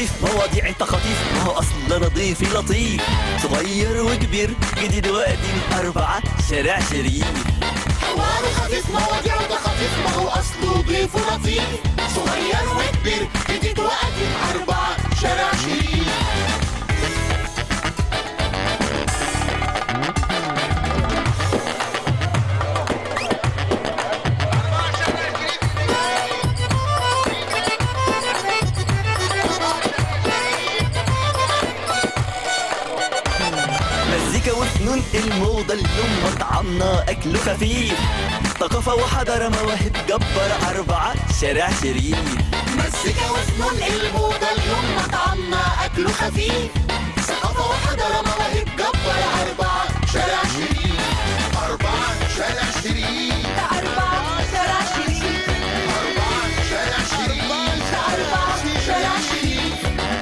خفيف مواضيع انت خطيف ما هو اصل نظيف لطيف صغير وكبير جديد وقديم أربعة شارع شريف حوار خفيف مواضيع ده خفيف ما هو اصله ضيف لطيف صغير وكبير جديد وقديم اربعه شارع شريف مزيكا وفنون الموضة اليوم مطعمنا أكله خفيف ثقافة وحضارة مواهب جبارة أربعة شارع شريف مزيكا وفنون الموضة اليوم مطعمنا أكله خفيف ثقافة وحضارة مواهب جبارة أربعة شارع شريف أربعة شارع شريف أربعة شارع شريف أربعة شارع شريف أربعة شارع شريف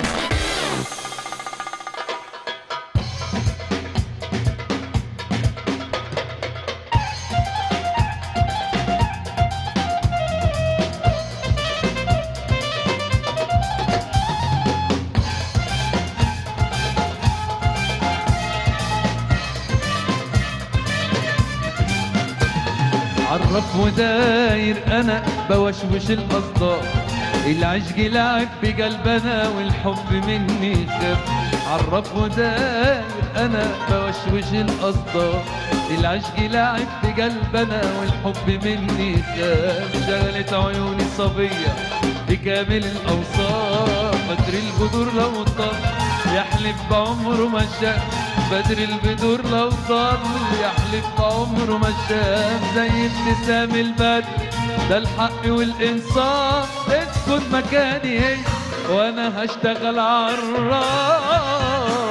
عرف وداير انا بوشوش الاصداء العشق لعب بقلبنا والحب مني خف عرف وداير انا بوشوش الاصداء العشق لعب بقلبنا والحب مني خف شغلت عيوني صبيه بكامل الاوصاف بدر البدور لو طل يحلف بعمره ما شاف بدر البدور لو طل يحلف بعمره ما شاف زي ابتسام البدر ده الحق والانصاف اسكن مكاني هي وانا هشتغل عالراس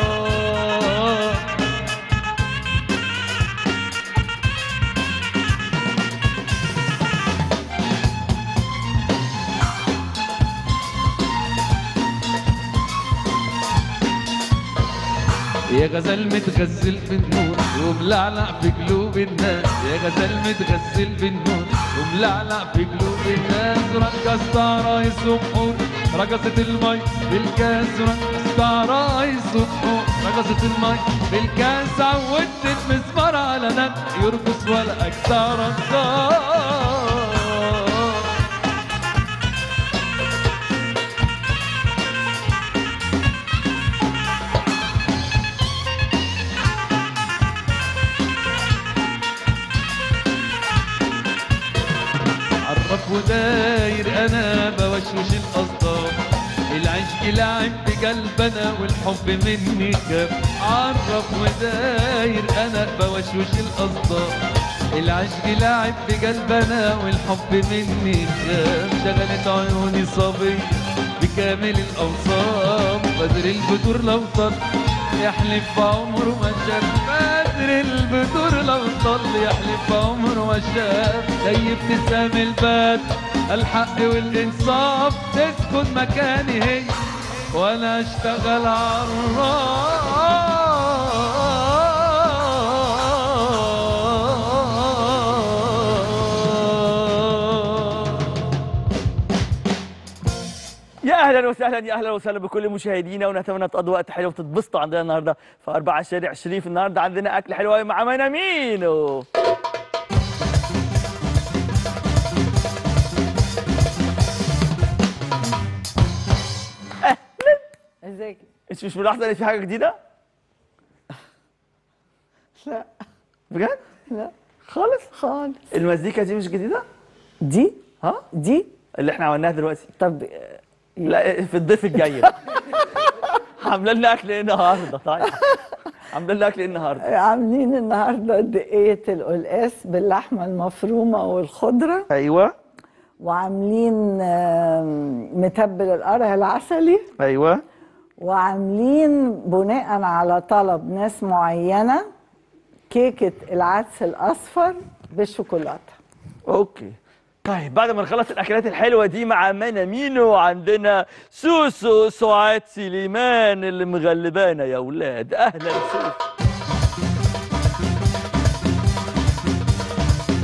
يا غزال متغزل بالنور وملعلع في قلوب الناس يا غزال متغزل بالنور وملعلع في قلوب الناس رقصت عرايس وبحور رقصت المي بالكاس رقصت عرايس وبحور رقصت المي بالكاس عودت المزمار على نك يرقص ولا اكثر رقصات عرف وداير انا بوشوش الاصداف العشق لعب بقلبنا والحب مني خف عرف وداير انا بوشوش الاصداف العشق لعب بقلبنا والحب مني خف شغلت عيوني صبي بكامل الاوصاف بدر البدور لو طل يحلف بعمره ما شاف بدر البدور لو طل يحلف بعمره ما شاف زي ابتسام البدر الحق والانصاف تسكن مكاني هي وانا اشتغل عالراس يا اهلا وسهلا يا اهلا وسهلا بكل مشاهدينا ونتمنى تقضوا وقت حلو وتتبسطوا عندنا النهارده في أربعة شارع شريف النهارده عندنا اكل حلو قوي مع منامينو ازيك انت مش ملاحظه ان في حاجه جديده؟ لا بجد؟ لا خالص؟ خالص المزيكا دي مش جديده؟ دي ها؟ دي اللي احنا عملناها دلوقتي طب لا في الضيف الجاي عامله لنا اكل ايه النهارده طيب عامله لنا اكل ايه النهارده؟ عاملين النهارده دقية القلقاس باللحمة المفرومة والخضرة ايوه وعاملين آم، متبل القرع العسلي ايوه وعاملين بناء على طلب ناس معينة كيكة العدس الأصفر بالشوكولاتة اوكي طيب بعد ما نخلص الاكلات الحلوه دي مع منامينو عندنا سوسو سعاد سليمان اللي مغلبانا يا ولاد اهلا سوسو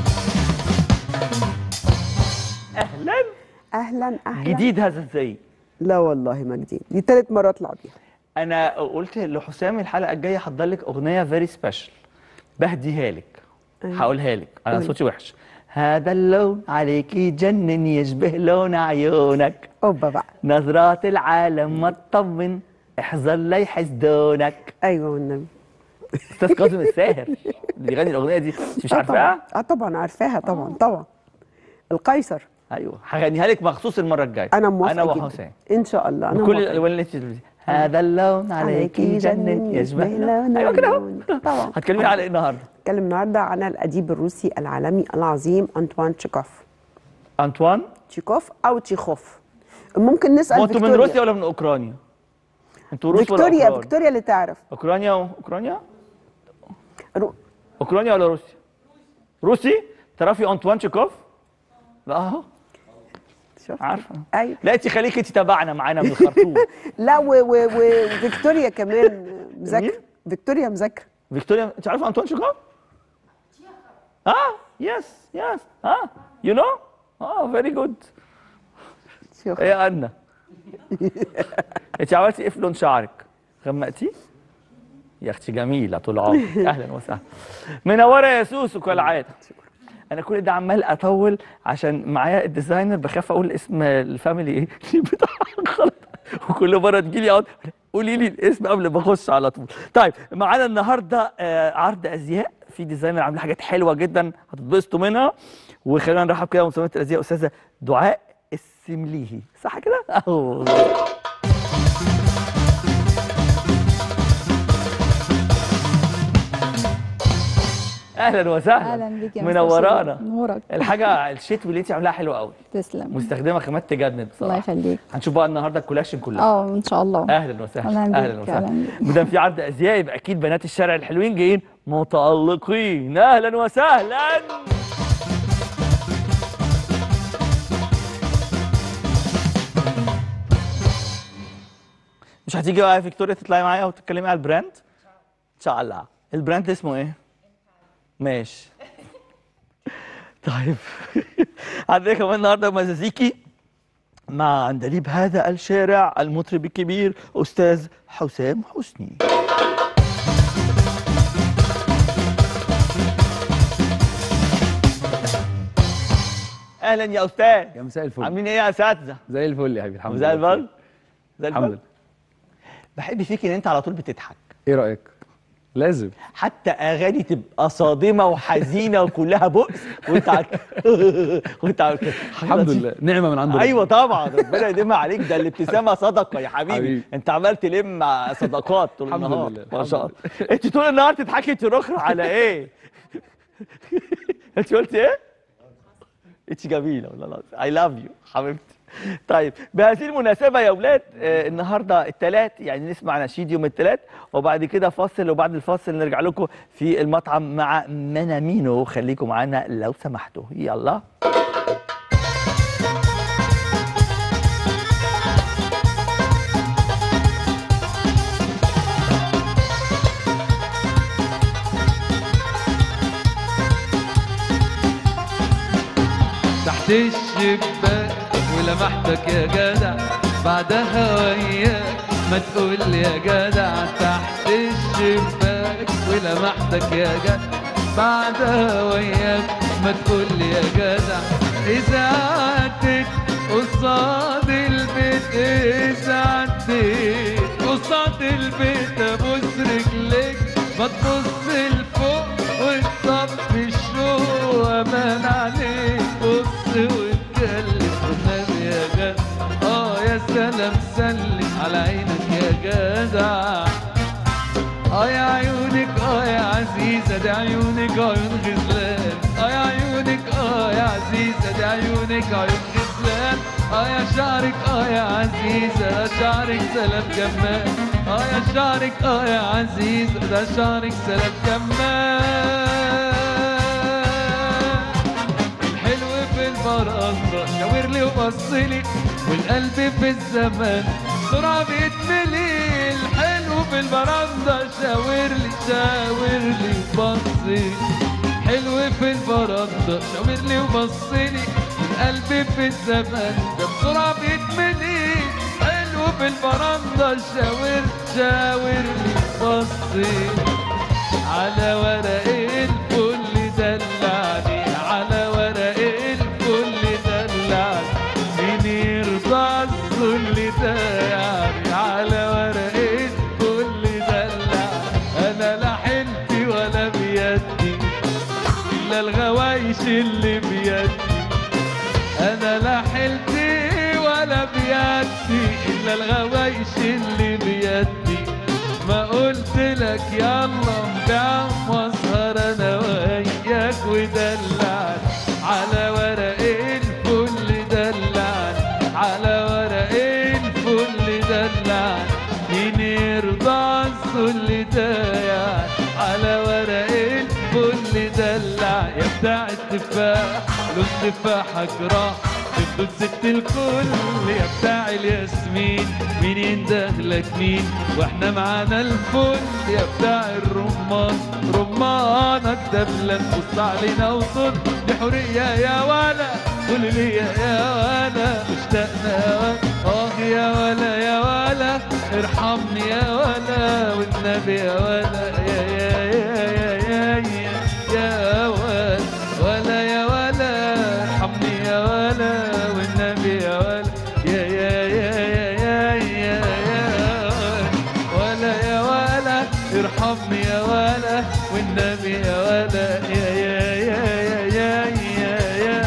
اهلا اهلا اهلا جديد هذا ازاي لا والله ما جديد دي تالت مرة اطلع بيها انا قلت لحسام الحلقه الجايه هحضر لك اغنيه فيري سبيشال بهديها لك هقولها لك انا قولي. صوتي وحش هذا اللون عليك يجنن يشبه لون عيونك اوبا بقى نظرات العالم ما تطمن احذر لا يحسدونك ايوه والنبي استاذ كاظم الساهر اللي بيغني الاغنيه دي أنت مش آه عارفاها طبعا اه طبعا عارفاها طبعا طبعا القيصر ايوه هغنيها لك مخصوص المره الجايه انا موافقه انا جدا وحسام ان شاء الله انا بكل موافقة. الالوان اللي انت بتلبسيها. هذا اللون عليك يجنن يشبه لون ايوه كده أهو. طبعا هتكلمي على ايه النهارده هتكلم النهارده عن الاديب الروسي العالمي العظيم انطوان تشيكوف انطوان تشيكوف او تشيخوف ممكن نسال هو انتوا من فيكتوريا روسيا ولا من اوكرانيا انتوا روس ولا فيكتوريا اوكران فيكتوريا اللي تعرف اوكرانيا اوكرانيا رو... اوكرانيا ولا روسيا روسي تعرفي انطوان تشيكوف لا اهو شفت عارفه ايوه لا انت خليكي انت تبعنا معانا من الخرطوم لا و... و... و... وفيكتوريا كمان مذاكره مين؟ فيكتوريا مذاكره فيكتوريا انت عارفه انطوان تشيكوف اه يس يس اه يو نو اه فيري جود شوف ايه يا أنا انت عملتي ايه في لون شعرك غمقتي يا اختي جميله طول عمرك اهلا وسهلا منوره يا سوسو كالعاده انا كل ده عمال اطول عشان معايا الديزاينر بخاف اقول اسم الفاميلي ايه بتاعها غلط وكل مره تجيلي اقعد قولي لي الاسم قبل ما اخش على طول طيب معانا النهارده آه، عرض ازياء في ديزاينر عامل حاجات حلوه جدا هتتبسطوا منها وخلينا نرحب كده بمصممه الازياء استاذه دعاء السمليهي صح كده اهو اهلا وسهلا اهلا بيك يا منورانا مستر نورك الحاجه الشتوي اللي انت عاملاها حلوه قوي تسلم مستخدمه خامات تجنن الله بصراحه يخليك هنشوف بقى النهارده الكولكشن كلها اه ان شاء الله اهلا وسهلا أهلاً اهلا بيك، وسهلا أهلاً بيك. ما دام في عرض ازياء يبقى اكيد بنات الشارع الحلوين جايين متالقين اهلا وسهلا مش هتيجي بقى يا فيكتوريا تطلعي معايا وتتكلمي على البراند ان شاء الله البراند اسمه ايه ماشي طيب عندنا كمان النهارده مزازيكي مع عندليب هذا الشارع المطرب الكبير استاذ حسام حسني اهلا يا استاذ يا مساء الفل عاملين ايه يا اساتذه زي الفل يا حبيبي الحمد زي لله الفل زي الحمد الفل لله بحب فيك ان انت على طول بتضحك ايه رايك لازم حتى اغاني تبقى صادمه وحزينه وكلها بؤس وانت عارف وانت عارف الحمد لله نعمه من عند ربنا ايوه طبعا ربنا يديمها عليك ده الابتسامه صدقه يا حبيبي, حبيبي. انت عمال تلم صدقات طول الحمد النهار لله، ما الحمد شاء الله انت طول النهار تضحكي ترخر على ايه انت قلت ايه انت جميله والله العظيم اي لاف يو حبيبتي طيب بهذه المناسبة يا أولاد آه النهاردة التلات يعني نسمع نشيد يوم التلات وبعد كده فاصل وبعد الفاصل نرجع لكم في المطعم مع منامينو خليكم معانا لو سمحتوا يلا تحت الشباك ولمحتك يا جدع بعدها وياك ما تقول يا جدع تحت الشباك ولمحتك يا جدع بعدها وياك ما تقول يا جدع إذا عدت قصاد البيت إذا عدت قصاد البيت أبوس رجليك ما تبص لفوق وتصفي الشوق أمان عليك بص واتكلم والنبي يا جدع اه يا سلام سلم على عينك يا جدع اه يا عيونك اه يا عزيزة دي عيونك عيون غزلان اه يا عيونك اه يا عزيزة دي عيونك عيون غزلان اه يا شعرك اه يا عزيزة شعرك سلام جمال اه يا شعرك اه يا عزيزة ده شعرك سلام جمال الحلو في البرازة شاور لي وبص لي والقلب في الزمان بسرعة بيتملي الحلو في البرازة شاور لي شاور لي وبص لي حلو في البرازة شاور لي وبص لي والقلب في الزمان ده بسرعة بيتملي في البرندة شاور شاورني بصيت على ورق الفل دلعني على ورق الفل دلعني مين يرضى الذل ده يعني على ورق الفل دلعني انا لا حيلتي ولا بيدي الا الغوايش اللي بيدي انا لا حيلتي ولا بيدي الا الغوايش اللي بيدي ما قلت لك يلا نبيع واسهر انا وياك ودلعني على ورق الفل دلعني على ورق الفل دلعني مين يرضى الذل ده يعني على ورق الفل دلع يا بتاع التفاح لون تفاحك راح تفضل ست الكل يا بتاع الياسمين مين يندهلك مين واحنا معانا الفل يا بتاع الرمان رمانك دبلة بص علينا وصل دي حرية يا ولا قول لي يا ولا اشتقنا يا ولا اه يا ولا يا ولا ارحمني يا ولا والنبي يا ولا يا يا يا يا يا يا يا ولا ولا يا ولا ارحمني يا ولا والنبي يا ولا يا يا يا يا يا يا يا ولا يا ولا ارحمني يا ولا والنبي يا ولا يا يا يا يا يا يا يا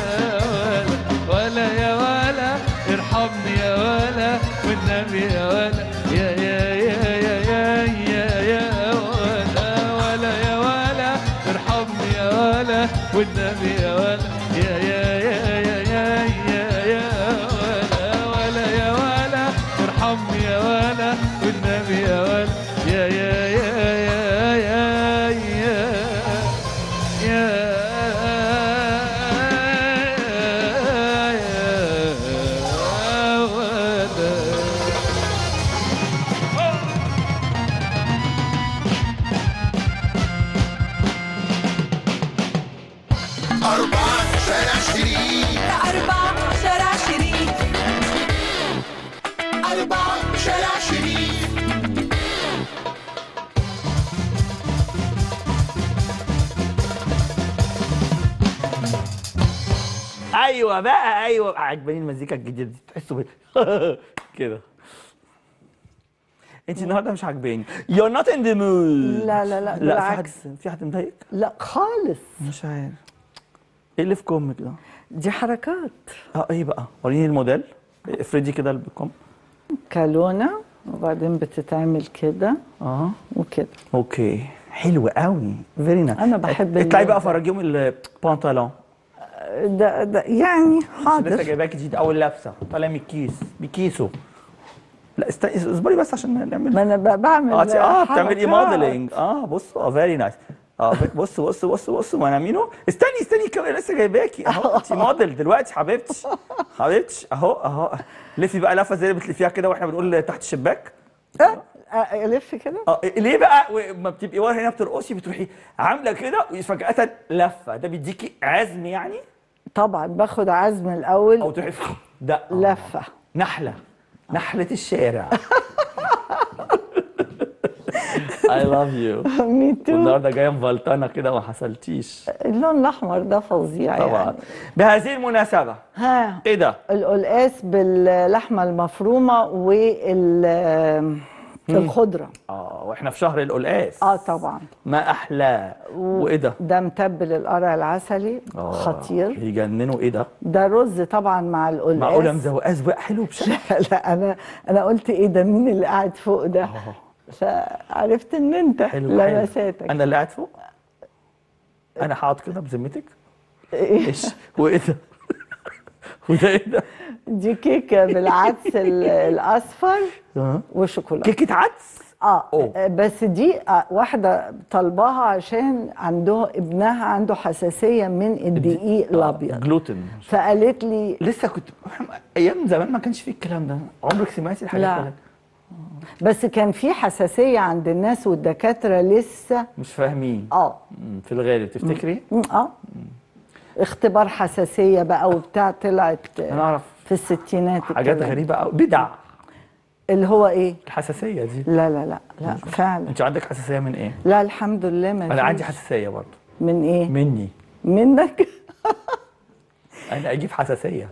ولا ولا يا ولا ارحمني يا ولا والنبي يا ولا يا يا يا يا يا يا يا ولا ولا يا ولا ارحمني يا ولا والنبي يا ولا يا يا يا يا يا يا يا ولا ولا يا ولا ارحمني يا ولا والنبي يا ولا يا يا يا يا يا يا يا ولا أربعة شارع شريك أربعة شارع شريك أربعة شارع شريك ايوه بقى ايوه عجباني المزيكا الجديده دي تحسوا ب- كده انت النهارده مش عجباني you're not in the mood لا لا لا لا في بالعكس حد في حد مضايق لا خالص مش عارف ايه اللي في كمك ده دي حركات اه ايه بقى وريني الموديل افردي كده بالكم كالونة وبعدين بتتعمل كده اه وكده اوكي حلو قوي فيري نايس أنا بحب اطلعي ال- بقى فرجيهم البنطلون ده, ده يعني لسه حاضر جايباها جديد اول لابسه طالع من الكيس بكيسه لا استني اصبري بس عشان نعمل ما انا ب- بعمل اه انت اه بتعملي حركات. موديلنج اه بصوا اه فيري نايس اه بص بص بص بص وانا مينو استني استني كمان لسه جايباكي اهو انت موديل دلوقتي حبيبتي حبيبتي اهو اهو لفي بقى لفه زي اللي بتلفيها كده واحنا بنقول تحت الشباك أه، أه، الف كده اه ليه بقى لما بتبقي ورا هنا بترقصي بتروحي عامله كده وفجاه لفه ده بيديكي عزم يعني طبعا باخد عزم الاول او تروحي ده لفه نحله نحله الشارع I love you مي تو والنهارده جايه مفلطنه كده ما حصلتيش اللون الاحمر ده فظيع طبعا يعني بهذه المناسبه ها ايه ده؟ القلقاس باللحمه المفرومه وال الخضره اه واحنا في شهر القلقاس اه طبعا ما احلاه وايه ده؟ ده متبل القرع العسلي آه، خطير يجننوا ايه ده؟ ده رز طبعا مع القلقاس معقوله مزوقاس بقى حلو بشكل لا انا انا قلت ايه ده مين اللي قاعد فوق ده فعرفت ان انت حلو حلو لمساتك انا اللي قاعد فوق انا هقعد كده بذمتك إيه؟ ايش وايه ده؟ وده ايه ده؟ دي كيكه بالعدس ال- الاصفر آه. وشوكولاته كيكه عدس اه أوه. بس دي آه، واحده طالباها عشان عنده ابنها عنده حساسيه من الدقيق الابيض جلوتين فقالت لي لسه كنت ايام زمان ما كانش فيه الكلام ده عمرك سمعتي الحاجات لا. دي بس كان في حساسيه عند الناس والدكاتره لسه مش فاهمين اه مم، في الغالب تفتكري م- اه اختبار حساسيه بقى وبتاع طلعت انا اعرف في الستينات حاجات الكلام. غريبه قوي بدع اللي هو ايه الحساسيه دي لا لا لا لا فعلا انت عندك حساسيه من ايه لا الحمد لله ما انا عندي فيش. حساسيه برضه من ايه مني منك انا اجيب حساسيه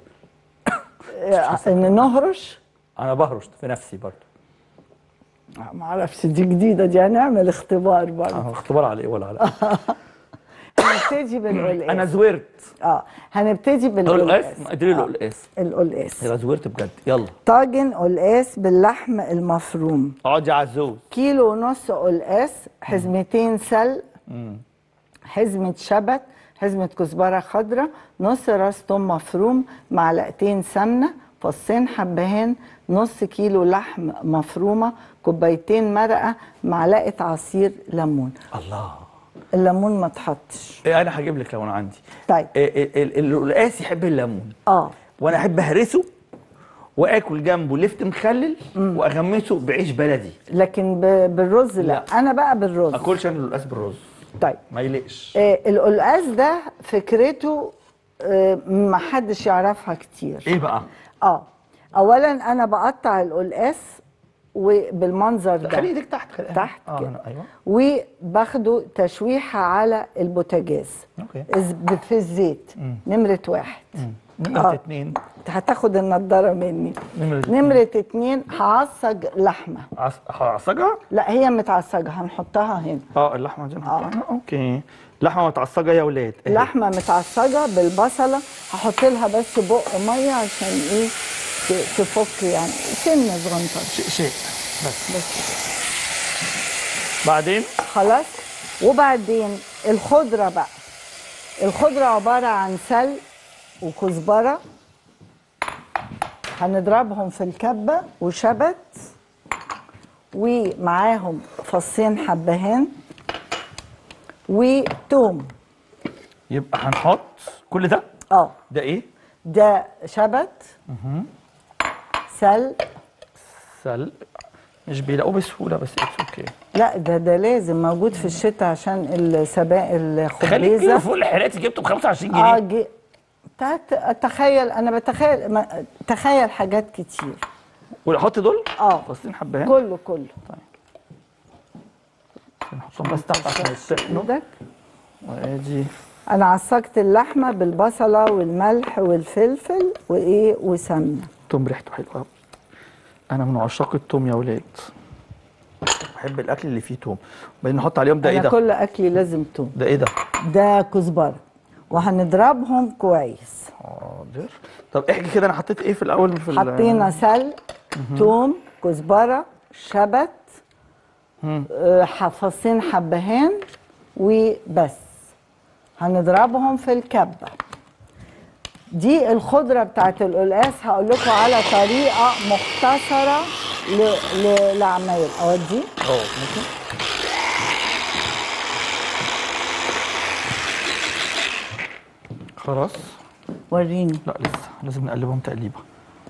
ان نهرش انا بهرش في نفسي برضه ما اعرفش دي جديده دي هنعمل اختبار برضه اه اختبار على ايه ولا على هنبتدي بالقلقاس انا زورت اه هنبتدي بالقلقاس القلقاس ادري له القلقاس القلقاس يبقى زورت بجد يلا طاجن قلقاس باللحم المفروم اقعدي على الزوز كيلو ونص قلقاس حزمتين سل حزمة شبت حزمة كزبرة خضراء نص راس توم مفروم معلقتين سمنة فصين حبهان نص كيلو لحم مفرومة كوبايتين مرقة معلقة عصير ليمون الله الليمون ما تحطش إيه انا هجيب لك لو انا عندي طيب إيه ال- ال- القلقاس يحب الليمون اه وانا احب اهرسه واكل جنبه لفت مخلل واغمسه بعيش بلدي لكن ب- بالرز لا. لا. انا بقى بالرز اكلش انا القلقاس بالرز طيب ما يليقش آه القلقاس ده فكرته آه ما حدش يعرفها كتير ايه بقى اه اولا انا بقطع القلقاس وبالمنظر ده خلي ايدك تحت خلي تحت اه كده. أنا- ايوه وباخده تشويحه على البوتاجاز اوكي إز- في الزيت نمره واحد نمرة آه. اتنين انت هتاخد النضاره مني نمرة اتنين. نمره اتنين هعصج لحمه عص- هعصجها لا هي متعصجه هنحطها هنا اه اللحمه دي نحطها هنا اوكي لحمه متعصجه يا ولاد أهي. لحمه متعصجه بالبصله هحط لها بس بق ميه عشان ايه ت- تفك يعني سنه صغنطه شيء شيء بس بس بعدين خلاص وبعدين الخضره بقى الخضره عباره عن سل وكزبره هنضربهم في الكبه وشبت ومعاهم فصين حبهان وتوم يبقى هنحط كل ده اه ده ايه ده شبت سل سل مش بيلاقوه بسهوله بس اتس اوكي لا ده ده لازم موجود في الشتاء عشان السباق خليك كده الخبيزه فوق الحراتي جبته ب 25 جنيه اه جي تع- تخيل انا بتخيل ما- تخيل حاجات كتير واحط دول اه فصين حبهان كله كله نحطهم بس تحت عشان يسخنوا ايدك وادي انا عصقت اللحمه بالبصله والملح والفلفل وايه وسمنه توم ريحته حلوه قوي انا من عشاق التوم يا ولاد بحب الاكل اللي فيه توم بعدين نحط عليهم ده ايه انا ده كل اكلي لازم توم ده ايه ده ده كزبره وهنضربهم كويس حاضر طب احكي كده انا حطيت ايه في الاول في ال- حطينا سل توم كزبره شبت آه، فصين حبهان وبس هنضربهم في الكبه دي الخضره بتاعت القلقاس هقول لكم على طريقه مختصره ل- ل- لعمايل اودي اه ممكن خلاص وريني لا لسه لازم نقلبهم تقليبه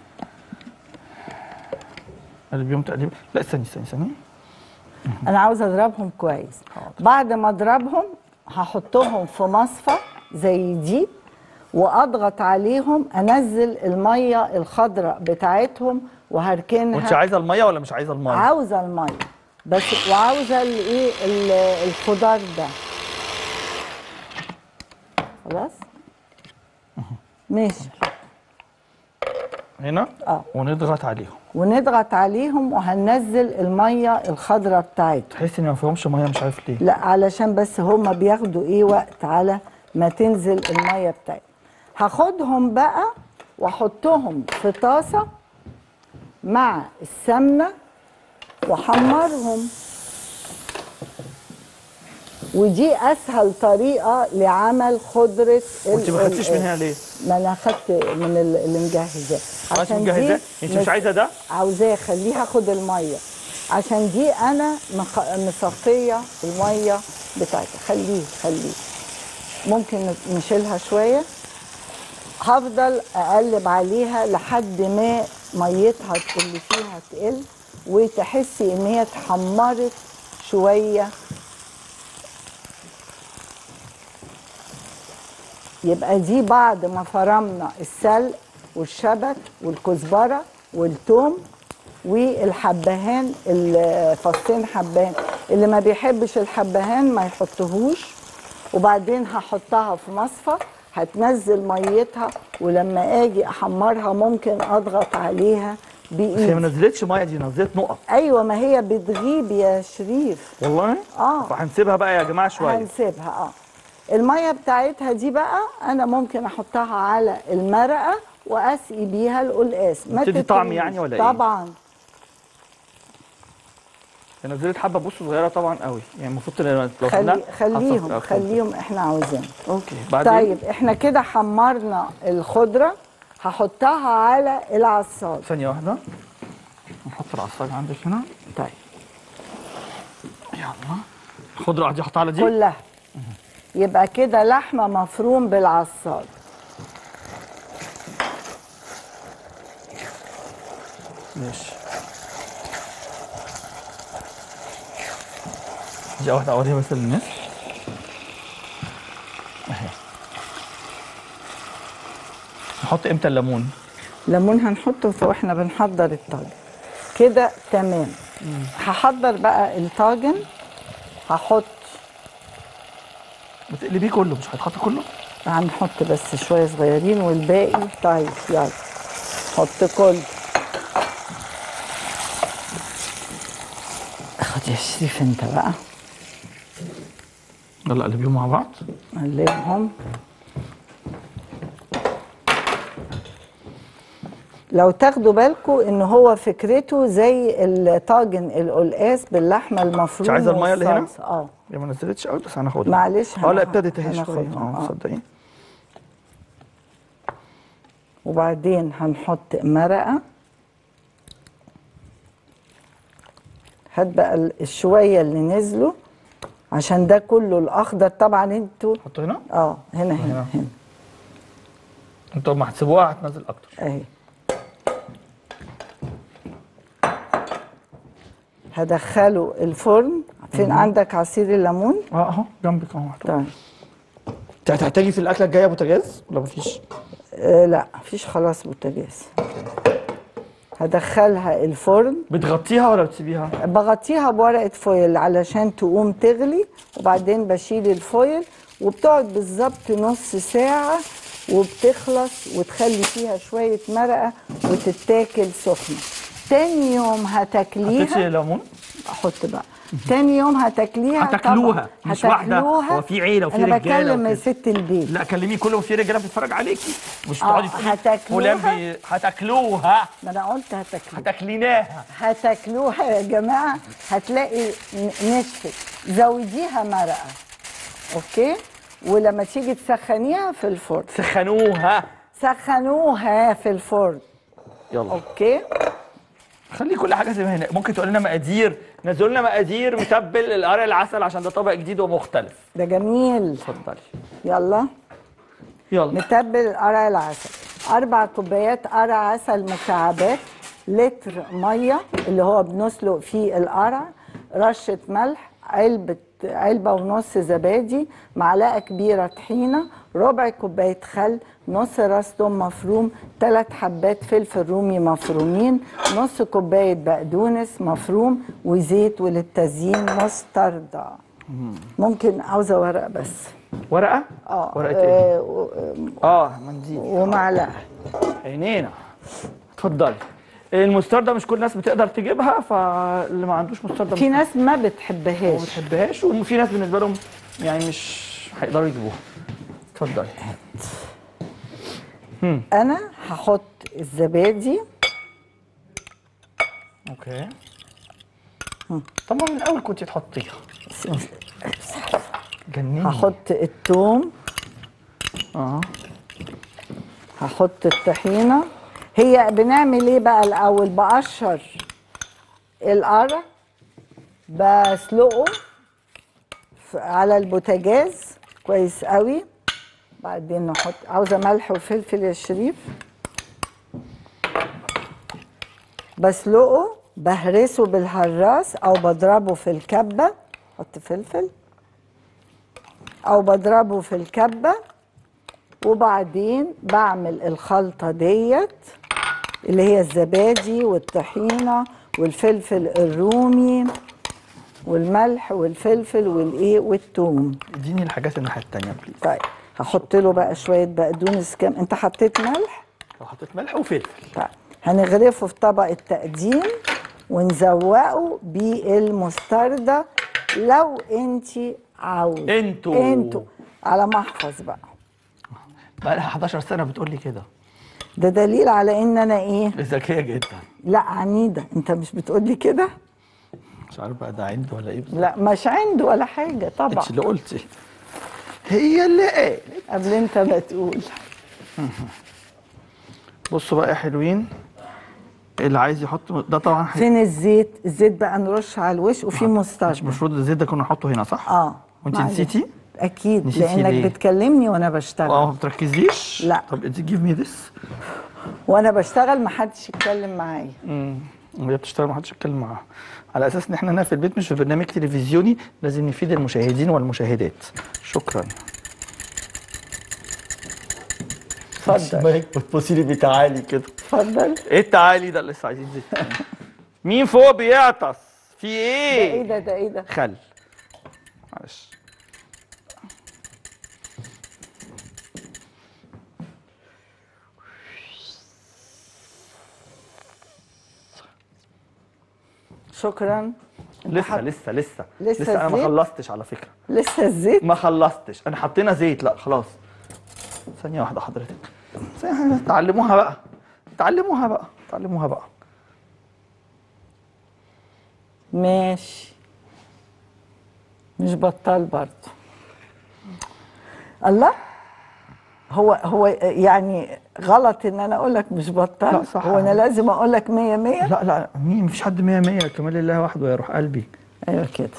قلبيهم تقليبه لا استني استني استني انا عاوزه اضربهم كويس بعد ما اضربهم هحطهم في مصفى زي دي واضغط عليهم انزل الميه الخضراء بتاعتهم وهركنها وانت عايزه الميه ولا مش عايزه الميه عاوزه الميه بس وعاوزه الايه ال- الخضار ده خلاص ماشي هنا اه ونضغط عليهم ونضغط عليهم وهننزل الميه الخضراء بتاعتهم تحس ان ما فيهمش ميه مش عارف ليه لا علشان بس هما بياخدوا ايه وقت على ما تنزل الميه بتاعتهم هاخدهم بقى واحطهم في طاسه مع السمنه واحمرهم ودي اسهل طريقه لعمل خضره وانت ما ال- خدتيش من هنا ليه؟ ما انا خدت من ال- اللي مجهزاه انت مجهزاه؟ انت مش عايزه ده؟ عاوزاه خليها اخد الميه عشان دي انا مخ- مصفيه الميه بتاعتها خليه خليه ممكن نشيلها شويه هفضل اقلب عليها لحد ما ميتها اللي فيها تقل وتحسي ان هي اتحمرت شويه يبقى دي بعد ما فرمنا السلق والشبت والكزبره والثوم والحبهان الفصين حبهان اللي ما بيحبش الحبهان ما يحطهوش وبعدين هحطها في مصفى هتنزل ميتها ولما اجي احمرها ممكن اضغط عليها بس هي ما بايدي نزلتش ميه دي نزلت نقط ايوه ما هي بتغيب يا شريف والله اه فهنسيبها بقى يا جماعه شويه هنسيبها اه الميه بتاعتها دي بقى انا ممكن احطها على المرقه واسقي بيها القلقاس ما بتدي طعم تترميش. يعني ولا إيه؟ طبعا هي نزلت حبه بص صغيره طبعا قوي يعني المفروض لو خلي خدناها حطها خليهم في- خليهم احنا عاوزين اوكي بعدين طيب احنا كده حمرنا الخضره هحطها على العصاج ثانيه واحده نحط العصاج عندك هنا طيب يلا الخضره دي احطها على دي كلها يبقى كده لحمه مفروم بالعصاج ماشي دي واحده اوريها بس للناس اهي نحط امتى الليمون ليمون هنحطه في- واحنا بنحضر الطاجن كده تمام هحضر بقى الطاجن هحط بتقلبيه كله مش هيتحط كله هنحط بس شويه صغيرين والباقي طيب يلا حط كل خد يا شريف انت بقى يلا قلبيهم مع بعض قلبهم لو تاخدوا بالكم ان هو فكرته زي الطاجن القلقاس باللحمه المفرومه انت عايزة المية اللي هنا؟ والصلصة. اه هي ما نزلتش قوي بس هناخدها معلش اه لا هناخد- ابتدت اهي شويه هناخدها، اه آه. تصدقي وبعدين هنحط مرقه هات بقى ال- الشويه اللي نزلوا عشان ده كله الاخضر طبعا انتوا حط هنا اه هنا هنا هنا. هنا انتوا ما هتسيبوها هتنزل اكتر اهي هدخله الفرن فين عندك عصير الليمون اه اهو جنبك اهو محطوط طيب انت هتحتاجي في الاكله الجايه بوتاجاز ولا مفيش؟ آه لا مفيش خلاص بوتاجاز هدخلها الفرن بتغطيها ولا بتسيبيها؟ بغطيها بورقه فويل علشان تقوم تغلي وبعدين بشيل الفويل وبتقعد بالظبط نص ساعه وبتخلص وتخلي فيها شويه مرقه وتتاكل سخنه تاني يوم حطيتي هتاكليها ليمون؟ احط بقى تاني يوم هتاكليها هتاكلوها، طبعاً. مش واحدة. هتاكلوها. هو في عيلة وفي انا رجالة بكلم وكده. ست البيت لا كلمي كله في رجاله بتتفرج عليكي مش آه، تقعدي تقولي هتاكلوها؟ فلان بي... هتاكلوها ما انا قلت هتاكلوها هتاكليناها هتاكلوها يا جماعه هتلاقي ن- نشفت زوديها مرقه اوكي ولما تيجي تسخنيها في الفرن سخنوها سخنوها في الفرن يلا اوكي خلي كل حاجه زي ما هي ممكن تقول لنا مقادير نزلوا لنا مقادير متبل القرع العسل عشان ده طبق جديد ومختلف ده جميل اتفضلي يلا يلا نتبل قرع العسل اربع كوبايات قرع عسل مكعبات لتر ميه اللي هو بنسلق فيه القرع رشه ملح علبه علبه ونص زبادي معلقه كبيره طحينه ربع كوبايه خل نص راس توم مفروم ثلاث حبات فلفل رومي مفرومين نص كوبايه بقدونس مفروم وزيت وللتزيين مستردة ممكن عاوزه ورق بس ورقه اه ورقه ايه آه، و- اه منديل ومعلقه عينينا اتفضلي المستردة مش كل الناس بتقدر تجيبها فاللي ما عندوش مستردة في مش- ناس ما ما بتحبهاش بتحبهاش وفي ناس بالنسبه لهم يعني مش هيقدروا يجيبوها اتفضلي انا هحط الزبادي اوكي طب ما من الاول كنت تحطيها جنني هحط الثوم اه هحط الطحينه هي بنعمل ايه بقى الاول بقشر القرع بسلقه ف- على البوتاجاز كويس قوي بعدين نحط عاوزه ملح وفلفل يا شريف بسلقه بهرسه بالهراس او بضربه في الكبه حط فلفل او بضربه في الكبه وبعدين بعمل الخلطه ديت اللي هي الزبادي والطحينه والفلفل الرومي والملح والفلفل والايه والثوم اديني الحاجات الناحيه التانيه بليز طيب هحط له بقى شويه بقدونس كام انت حطيت ملح لو حطيت ملح وفلفل طيب هنغرفه في طبق التقديم ونزوقه بالمستردة لو انت عاوز انتوا. انتوا على ما احفظ بقى بقى لها 11 سنه بتقول لي كده ده دليل على ان انا ايه ذكيه جدا لا عنيده انت مش بتقولي كده مش عارف بقى ده عند ولا ايه بالظبط. لا مش عنده ولا حاجه طبعا انت اللي قلتي هي اللي قالت قبل انت ما تقول بصوا بقى يا حلوين اللي عايز يحط ده طبعا حي... فين الزيت الزيت بقى نرش على الوش وفي مش مستردة المفروض الزيت ده كنا نحطه هنا صح؟ اه وانت معلش. نسيتي؟ اكيد نسيتي لانك ليه؟ بتكلمني وانا بشتغل اه ما بتركزيش؟ لا. طب انت جيف مي ذس وانا بشتغل ما حدش يتكلم معايا وهي بتشتغل ما حدش يتكلم معاها على اساس ان احنا هنا في البيت مش في برنامج تلفزيوني لازم نفيد المشاهدين والمشاهدات شكرا اتفضل مايك بتبصي لي بتعالي كده اتفضل ايه التعالي ده اللي لسه عايزين زيت مين فوق بيعطس في ده ايه ايه ده ده ايه ده خل معلش شكرا انت لسه حط- لسه لسه لسه لسه انا ما الزيت؟ خلصتش على فكره لسه الزيت ما خلصتش انا حطينا زيت لا خلاص ثانيه واحده حضرتك ثانية واحدة. تعلموها بقى تعلموها بقى تعلموها بقى ماشي مش بطال برضه الله هو هو يعني غلط ان انا اقول لك مش بطال لا، صح. هو انا لازم اقول لك 100 100 لا لا مين مفيش حد 100 100 كمال الله وحده يا روح قلبي ايوه كده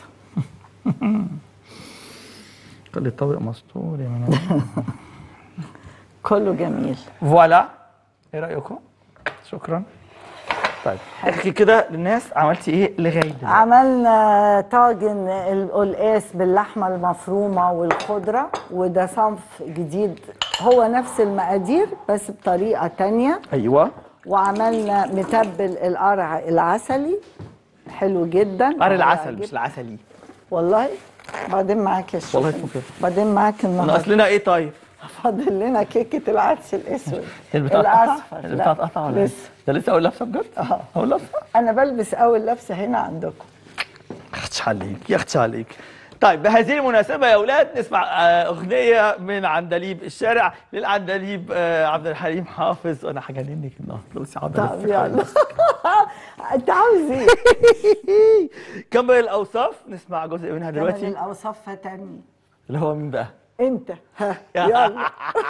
قال لي طارق مستور يا من كله جميل فوالا ايه رايكم شكرا طيب احكي كده للناس عملتي ايه لغايه دلوقتي عملنا طاجن القلقاس باللحمه المفرومه والخضره وده صنف جديد هو نفس المقادير بس بطريقه تانية ايوه وعملنا متبل القرع العسلي حلو جدا قر العسل هيعجبك. مش العسلي والله بعدين معاك يا شيخ والله اسمه كده. بعدين معاك انا النهارده اصلنا ايه طيب فاضل لنا كيكه العدس الاسود البتاع اتقطع الاصفر البتاع لا، اتقطع ولا إيه؟ لسه ده لسه اول لابسه بجد اه اول لابسه انا بلبس اول لبسه هنا عندكم يختش عليك يختش عليك طيب بهذه المناسبة يا أولاد نسمع آه، أغنية من عندليب الشارع للعندليب آه، عبد الحليم حافظ أنا هجننك النهارده بس عبد طب يلا انت عاوز ايه؟ كمل الأوصاف نسمع جزء منها دلوقتي دلوقتي الاوصاف فتني اللي هو مين بقى؟ انت ها يلا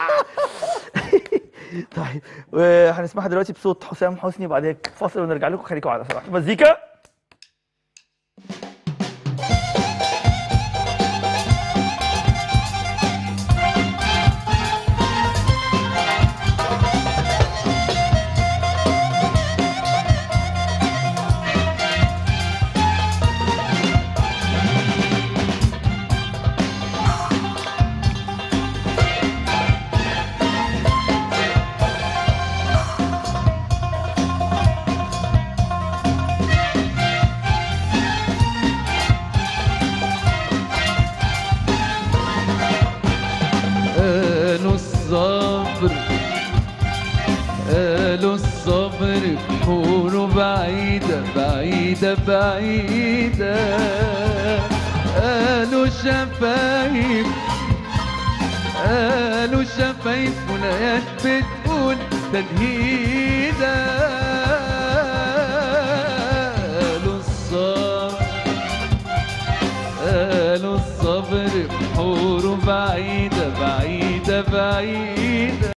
طيب وهنسمعها دلوقتي بصوت حسام حسني وبعدين فاصل ونرجع لكم خليكم على سرعة مزيكا قالوا الصبر قالوا الصبر بحوره بعيدة بعيدة بعيدة قالوا شفايف قالوا شفايف ولايات بتقول تنهيدة قالوا الصبر قالوا الصبر بحوره بعيدة بعيدة بعيدة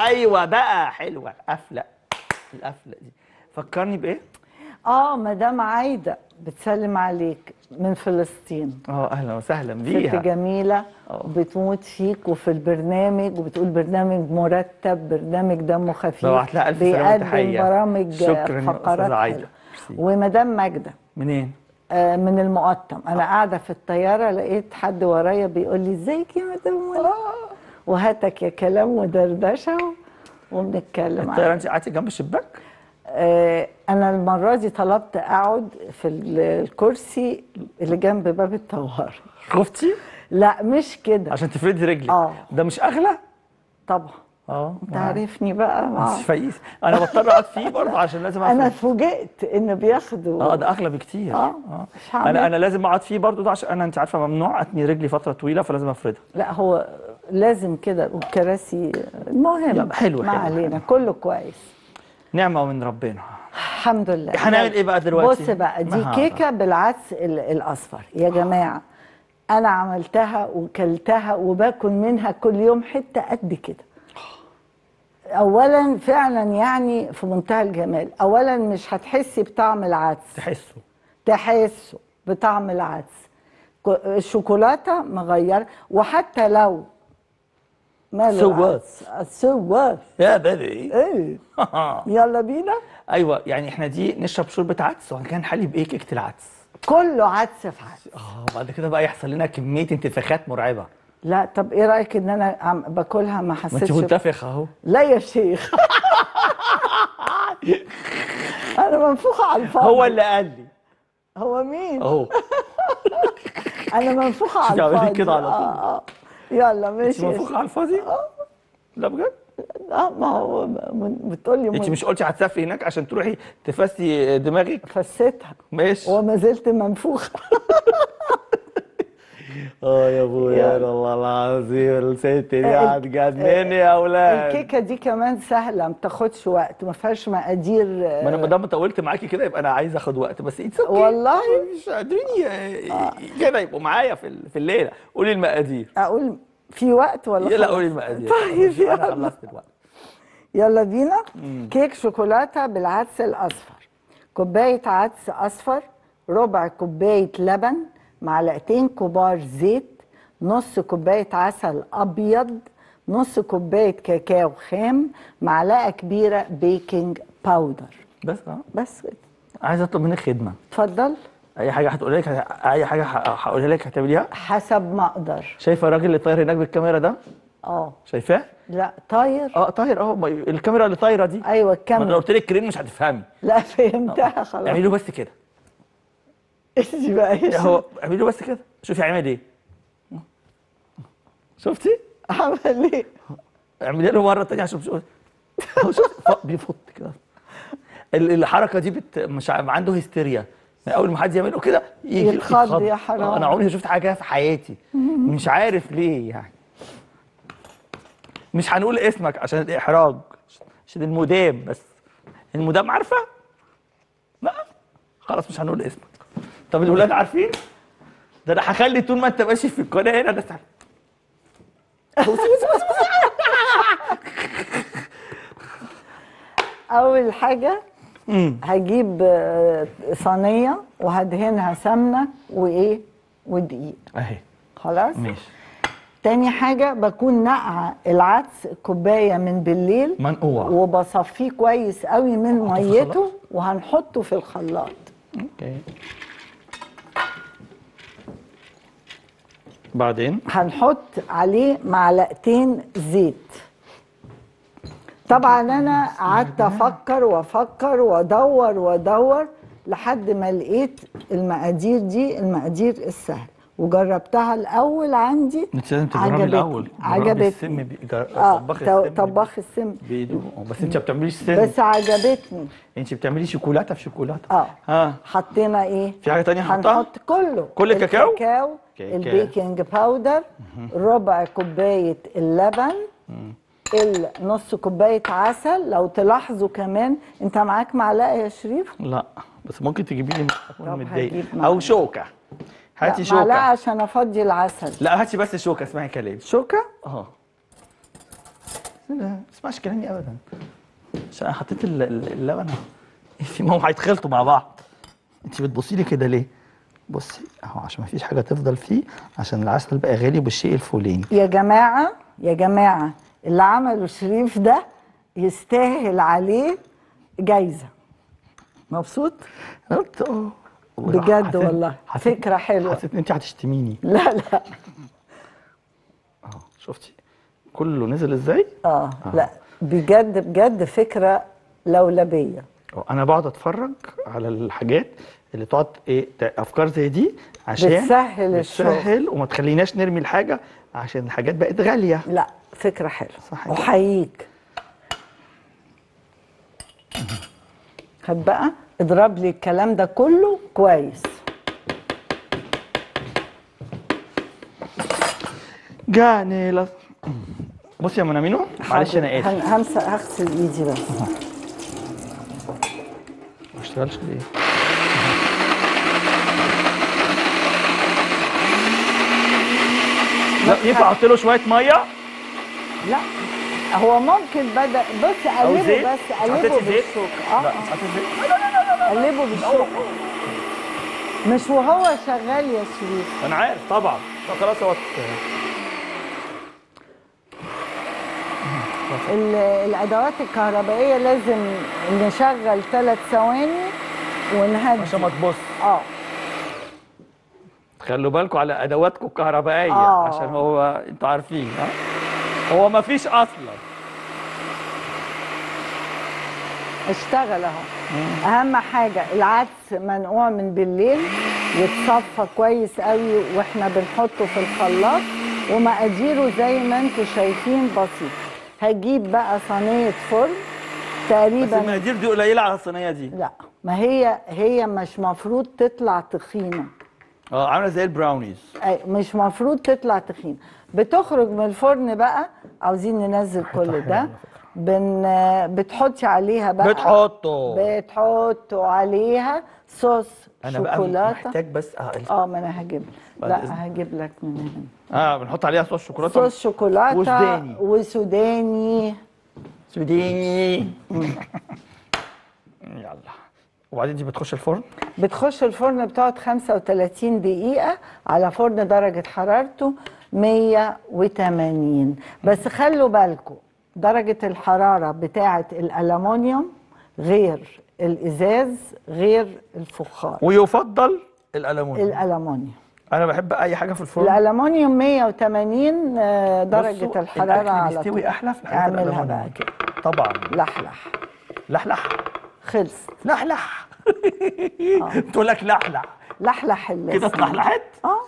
ايوه بقى حلوه قفله القفله دي فكرني بايه اه مدام عايده بتسلم عليك من فلسطين اه اهلا وسهلا ست بيها جميله آه. بتموت فيك وفي البرنامج وبتقول برنامج مرتب برنامج دمه خفيف ببعت لها ألف سلامة بيقدم وتحية. برامج شكراً يا فقرات أستاذة عايدة. حلوة. ميرسي. ومدام ماجده منين آه، من المقطم انا قاعده في الطياره لقيت حد ورايا بيقول لي ازيك يا مدام منى وهاتك يا كلام ودردشه وبنتكلم الطياره عن- انت قعدتي جنب الشباك آه، انا المره دي طلبت اقعد في ال- الكرسي اللي جنب باب الطوارئ خفتي لا مش كده عشان تفردي رجلك آه. ده مش اغلى طبعا اه انت عارفني بقى مش آه. فايس انا بضطر اقعد فيه برضه عشان لازم انا افرد فوجئت ان بياخدوا اه ده اغلى بكتير آه، مش هعمل. انا انا لازم اقعد فيه برضه ده عشان انا انت عارفه ممنوع اتني رجلي فتره طويله فلازم افردها لا هو لازم كده والكراسي المهم يلا، حلو، ما حلو، علينا كله كويس نعمه من ربنا الحمد لله هنعمل ايه بقى دلوقتي؟ بص بقى دي ما كيكه بالعدس ال- الاصفر يا جماعه انا عملتها وكلتها وباكل منها كل يوم حته قد كده اولا فعلا يعني في منتهى الجمال اولا مش هتحسي بطعم العدس تحسه تحسه بطعم العدس ك- الشوكولاته مغير وحتى لو ماله So العدس؟ So what؟ يا بيبي ايه يلا بينا ايوه يعني احنا دي نشرب شوربه عدس وكان نحلي بايه كيكه العدس كله عدس في عدس اه بعد كده بقى يحصل لنا كميه انتفاخات مرعبه لا طب ايه رايك ان انا عم باكلها ما ما انت حسيتش منتفخه اهو لا يا شيخ انا منفوخه على الفاضي هو اللي قال لي هو مين اهو انا منفوخه على شوفي عاملين الفاضي كده على طول. آه آه. يلا انت ماشي يا منفوخه على الفاضي لا بجد اه ما هو من- بتقول لي انت من- مش قلتي هتسافري هناك عشان تروحي تفسي دماغك فسيتها ماشي وما زلت منفوخه اه يا ابويا يلا. والله العظيم الست دي ال- هتجنني يا اولاد الكيكه دي كمان سهله ما بتاخدش وقت ما فيهاش مقادير آه، ما انا ما دام طولت معاكي كده يبقى انا عايز اخد وقت بس انت والله؟ مش قادرين ي- كده يبقوا معايا في ال- في الليله قولي المقادير اقول في وقت ولا لا خلاص؟ قولي المقادير طيب انا يلا خلصت الوقت يلا بينا كيك شوكولاته بالعدس الاصفر كوبايه عدس اصفر ربع كوبايه لبن معلقتين كبار زيت نص كوبايه عسل ابيض نص كوبايه كاكاو خام معلقه كبيره بيكنج باودر بس اه بس كده. عايز اطلب منك خدمه اتفضل اي حاجه هتقولها لك اي حاجه ه- هقولها لك هتعمليها حسب ما اقدر شايفه الراجل اللي طاير هناك بالكاميرا ده اه شايفاه لا طاير اه طاير اه ما- الكاميرا اللي طايره دي ايوه ما انا لو الكاميرا قلت لك كريم مش هتفهمي لا فهمتها خلاص اعملي له بس كده ايش بقى ايش هو اعملي له بس كده شوفي هيعمل ايه شفتي عمل ايه اعملي له مره تانية عشان شوف هو شوف ف- بيفط كده ال- الحركه دي بت... مش ع- عنده هستيريا اول ما حد يعمله كده يجي يتخض يا حرام. آه، انا عمري ما شفت حاجه كده في حياتي مش عارف ليه يعني مش هنقول اسمك عشان الاحراج عشان المدام بس المدام عارفه لا خلاص مش هنقول اسمك طب الولاد عارفين ده انا هخلي طول ما انت ماشي في القناه هنا ده تعالى. اول حاجه هجيب آه، صينيه وهدهنها سمنه وايه ودقيق اهي خلاص ماشي تاني حاجه بكون نقعه العدس كوبايه من بالليل منقوع وبصفيه كويس قوي من أحطه في ميته الخلاط؟ وهنحطه في الخلاط اوكي بعدين هنحط عليه معلقتين زيت طبعا انا قعدت افكر وافكر وادور وادور لحد ما لقيت المقادير دي المقادير السهل وجربتها الاول عندي انت لازم تجربي عجبتني. الاول جربي عجبتني. السم بي... جر... اه طباخ تو- السم طباخ السم بيدوق آه، بس انت ما بتعمليش سم بس عجبتني انت بتعملي شوكولاته في شوكولاته اه ها حطينا ايه في حاجه تانية هنحطها هنحط كله كل الكاكاو؟ الكاكاو كاكاو. البيكنج باودر ربع كوبايه اللبن النص كوبايه عسل لو تلاحظوا كمان انت معاك معلقه يا شريف لا بس ممكن تجيبي لي اكون طب متضايق هجيب او معلقة. شوكه هاتي لا، معلقه شوكه عشان افضي العسل لا هاتي بس شوكه اسمعي كلامي شوكه اه لا ما تسمعش كلامي ابدا عشان انا حطيت ال- ال- اللبن في ما هم هيتخلطوا مع بعض انت بتبصي لي كده ليه بصي اهو عشان ما فيش حاجه تفضل فيه عشان العسل بقى غالي بالشيء الفلاني يا جماعة يا جماعة اللي عمله شريف ده يستاهل عليه جايزة مبسوط؟ أنا قلت اه بجد حسيت- والله حسيت- فكرة حلوة حسيت ان انت هتشتميني لا لا اه شفتي كله نزل ازاي اه لا بجد بجد فكرة لولبية اه، انا بقعد اتفرج على الحاجات اللي تقعد ايه ت- افكار زي دي عشان بتسهل الشغل. بتسهل وما تخليناش نرمي الحاجه عشان الحاجات بقت غاليه لا فكرة حلوة صح كده. أحييك هات بقى اضرب لي الكلام ده كله كويس جاني لا بصي يا منامينو معلش انا اسف هن- همس- هغسل ايدي بس ما اشتغلش ليه لا ينفع احط له شويه ميه لا هو ممكن بدا بص او قلبه زيت بس قلبه حطيتي زيت بالشوكة اه لا آه. حطيتي زيت قلبه بالشوكة مش وهو شغال يا شريف انا عارف طبعا طب خلاص هو ال- الادوات الكهربائيه لازم نشغل ثلاث ثواني ونهدي عشان ما تبص اه خلوا بالكم على ادواتكم الكهربائيه آه. عشان هو انتوا عارفين ها هو ما فيش اصلا اشتغل اهو اهم حاجه العدس منقوع من بالليل يتصفى كويس قوي واحنا بنحطه في الخلاط ومقاديره زي ما انتم شايفين بسيط هجيب بقى صينيه فرن بس تقريبا المقادير دي قليله على الصينيه دي لا ما هي هي مش مفروض تطلع تخينه اه عامله زي البراونيز أي مش مفروض تطلع تخين بتخرج من الفرن بقى عاوزين ننزل كل ده بن بتحطي عليها بقى بتحطوا. بتحطوا عليها صوص انا بقى شوكولاته محتاج بس اه ال- اه ما انا هجيب بعد لا إذنك. هجيب لك من هنا اه بنحط عليها صوص شوكولاته صوص شوكولاته وسوداني. وسوداني سوداني يلا وبعدين دي بتخش الفرن بتخش الفرن بتقعد 35 دقيقة على فرن درجة حرارته 180 بس خلوا بالكم درجة الحرارة بتاعة الألمونيوم غير الإزاز غير الفخار ويفضل الالومنيوم الألمونيوم انا بحب اي حاجه في الفرن الألمونيوم 180 آه، درجة بصوا، الحرارة الأكل على بيستوي طول احلى في الحاجات اعملها الألمونيوم. بقى كده طبعا لحلح لحلح خلص لحلح تقول لك لحلح لحلح اللسان كده اتلحلحت اه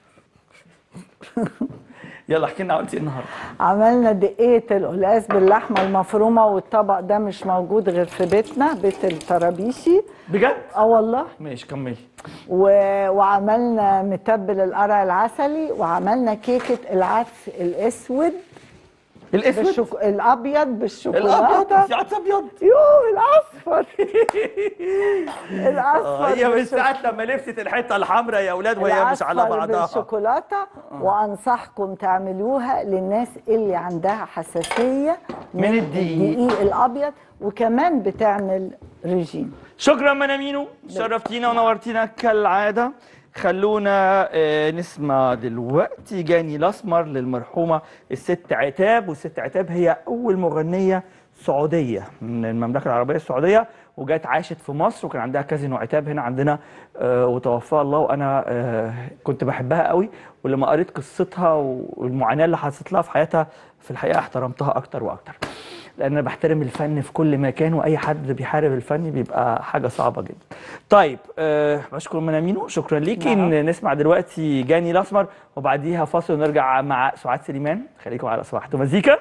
يلا احكي لنا عملتي ايه النهارده عملنا دقيقة القلقاس باللحمة المفرومة والطبق ده مش موجود غير في بيتنا بيت الطرابيشي بجد اه والله ماشي كملي و... وعملنا متبل القرع العسلي وعملنا كيكة العدس الاسود الاسود بالشوك... الابيض بالشوكولاتة الابيض في عدس ابيض يوه الاصفر آه، الاصفر هي من بالشوك- ساعه لما لبست الحته الحمراء يا اولاد وهي مش على الأصفر بعضها بالشوكولاته وانصحكم تعملوها للناس اللي عندها حساسيه من الدقيق. الدقيق الابيض وكمان بتعمل ريجيم شكرا منامينو شرفتينا ونورتينا كالعاده خلونا آه، نسمع دلوقتي جاني الاسمر للمرحومه الست عتاب والست عتاب هي اول مغنيه سعوديه من المملكه العربيه السعوديه وجات عاشت في مصر وكان عندها كازينو عتاب هنا عندنا آه، وتوفاها الله وانا آه، كنت بحبها قوي ولما قريت قصتها والمعاناه اللي حصلت لها في حياتها في الحقيقه احترمتها اكتر واكتر لان انا بحترم الفن في كل مكان واي حد بيحارب الفن بيبقى حاجه صعبه جدا طيب أه بشكر منامينو شكرا ليكي ان نسمع دلوقتي جاني الاسمر وبعديها فاصل ونرجع مع سعاد سليمان خليكم على صباح مزيكا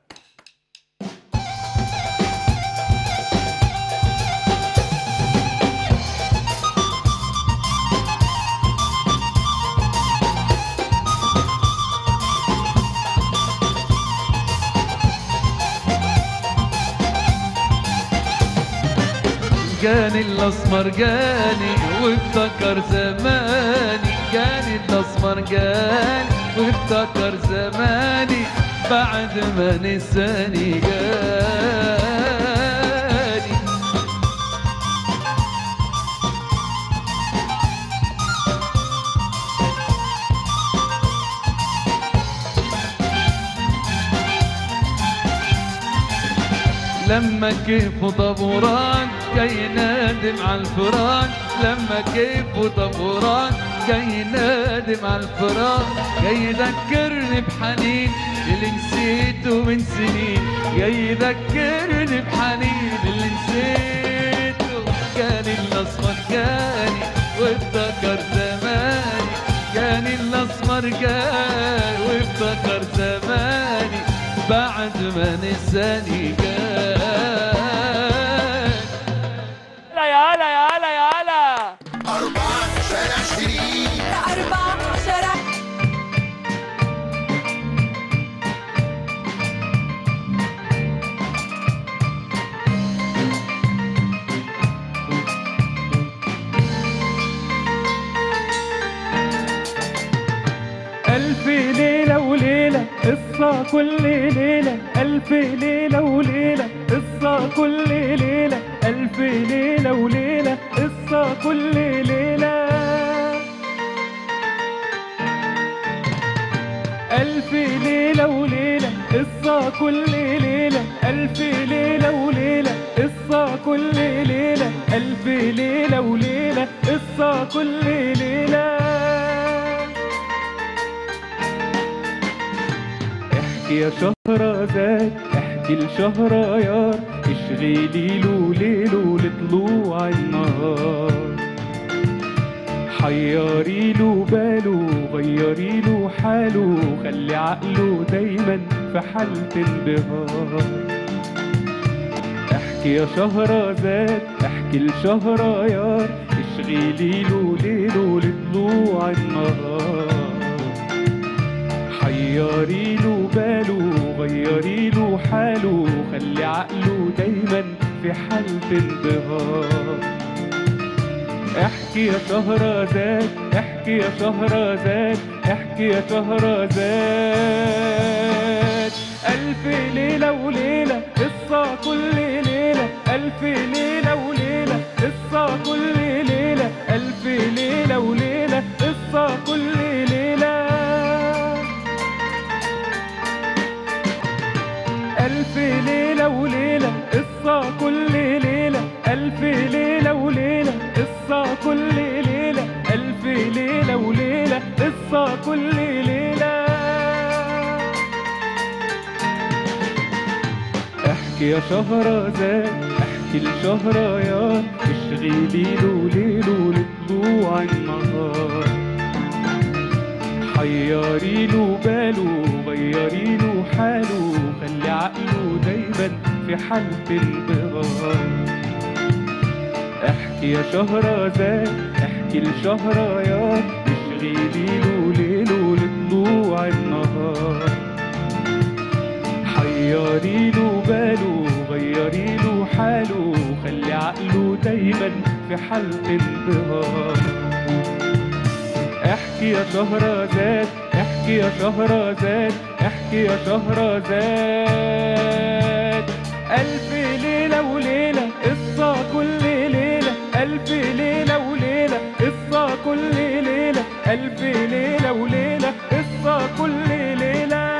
جاني الاسمر جاني وافتكر زماني جاني الاسمر جاني وافتكر زماني بعد ما نساني جاني لما كيف طبوران جاي نادم على الفراق لما كيف طبوران جاي نادم على الفراق جاي يذكرني بحنين اللي نسيته من سنين جاي يذكرني بحنين اللي نسيته كان الاسمر جاني وافتكر زماني كان الاسمر جاني وافتكر زماني بعد ما نساني جاني هلا يا هلا يا هلا يا هلا أربعة شارع شريف أربعة شارع ألف ليلة وليلة قصة كل ليلة ألف ليلة وليلة قصة كل ليلة ألف ليلة وليلة قصة كل ليلة ألف ليلة وليلة قصة كل ليلة ألف ليلة وليلة قصة كل ليلة ألف ليلة وليلة قصة كل ليلة احكي يا شهرزاد احكي لشهريار اشغلي له ليله لطلوع النهار حيري له باله غيري له حاله خلي عقله دايما في حالة انبهار احكي يا شهرزاد احكي لشهريار اشغلي له ليله لطلوع النهار حيري له باله غيري له حاله خلي عقله دايما في حالة انبهار احكي يا شهرزاد احكي يا شهرزاد احكي يا شهرزاد ألف ليلة وليلة قصة كل ليلة ألف ليلة وليلة قصة كل ليلة ألف ليلة وليلة قصة كل ليلة ألف ليلة وليلة قصة كل ليلة ألف ليلة وليلة قصة كل ليلة ألف ليلة وليلة قصة كل ليلة احكي يا شهرزاد احكي لشهريار اشغلي له ليله لطلوع النهار حيري له باله غيري له حاله خلي عقله دايما في حالة انبهار احكي يا شهرزاد احكي لشهريار اشغلي له ليله لطلوع النهار حيري له باله غيري له حاله خلي عقله دايما في حالة انبهار احكي يا شهرزاد احكي يا شهرزاد احكي يا شهرزاد ألف ليلة وليلة قصة كل ليلة ألف ليلة وليلة قصة كل ليلة ألف ليلة وليلة قصة كل ليلة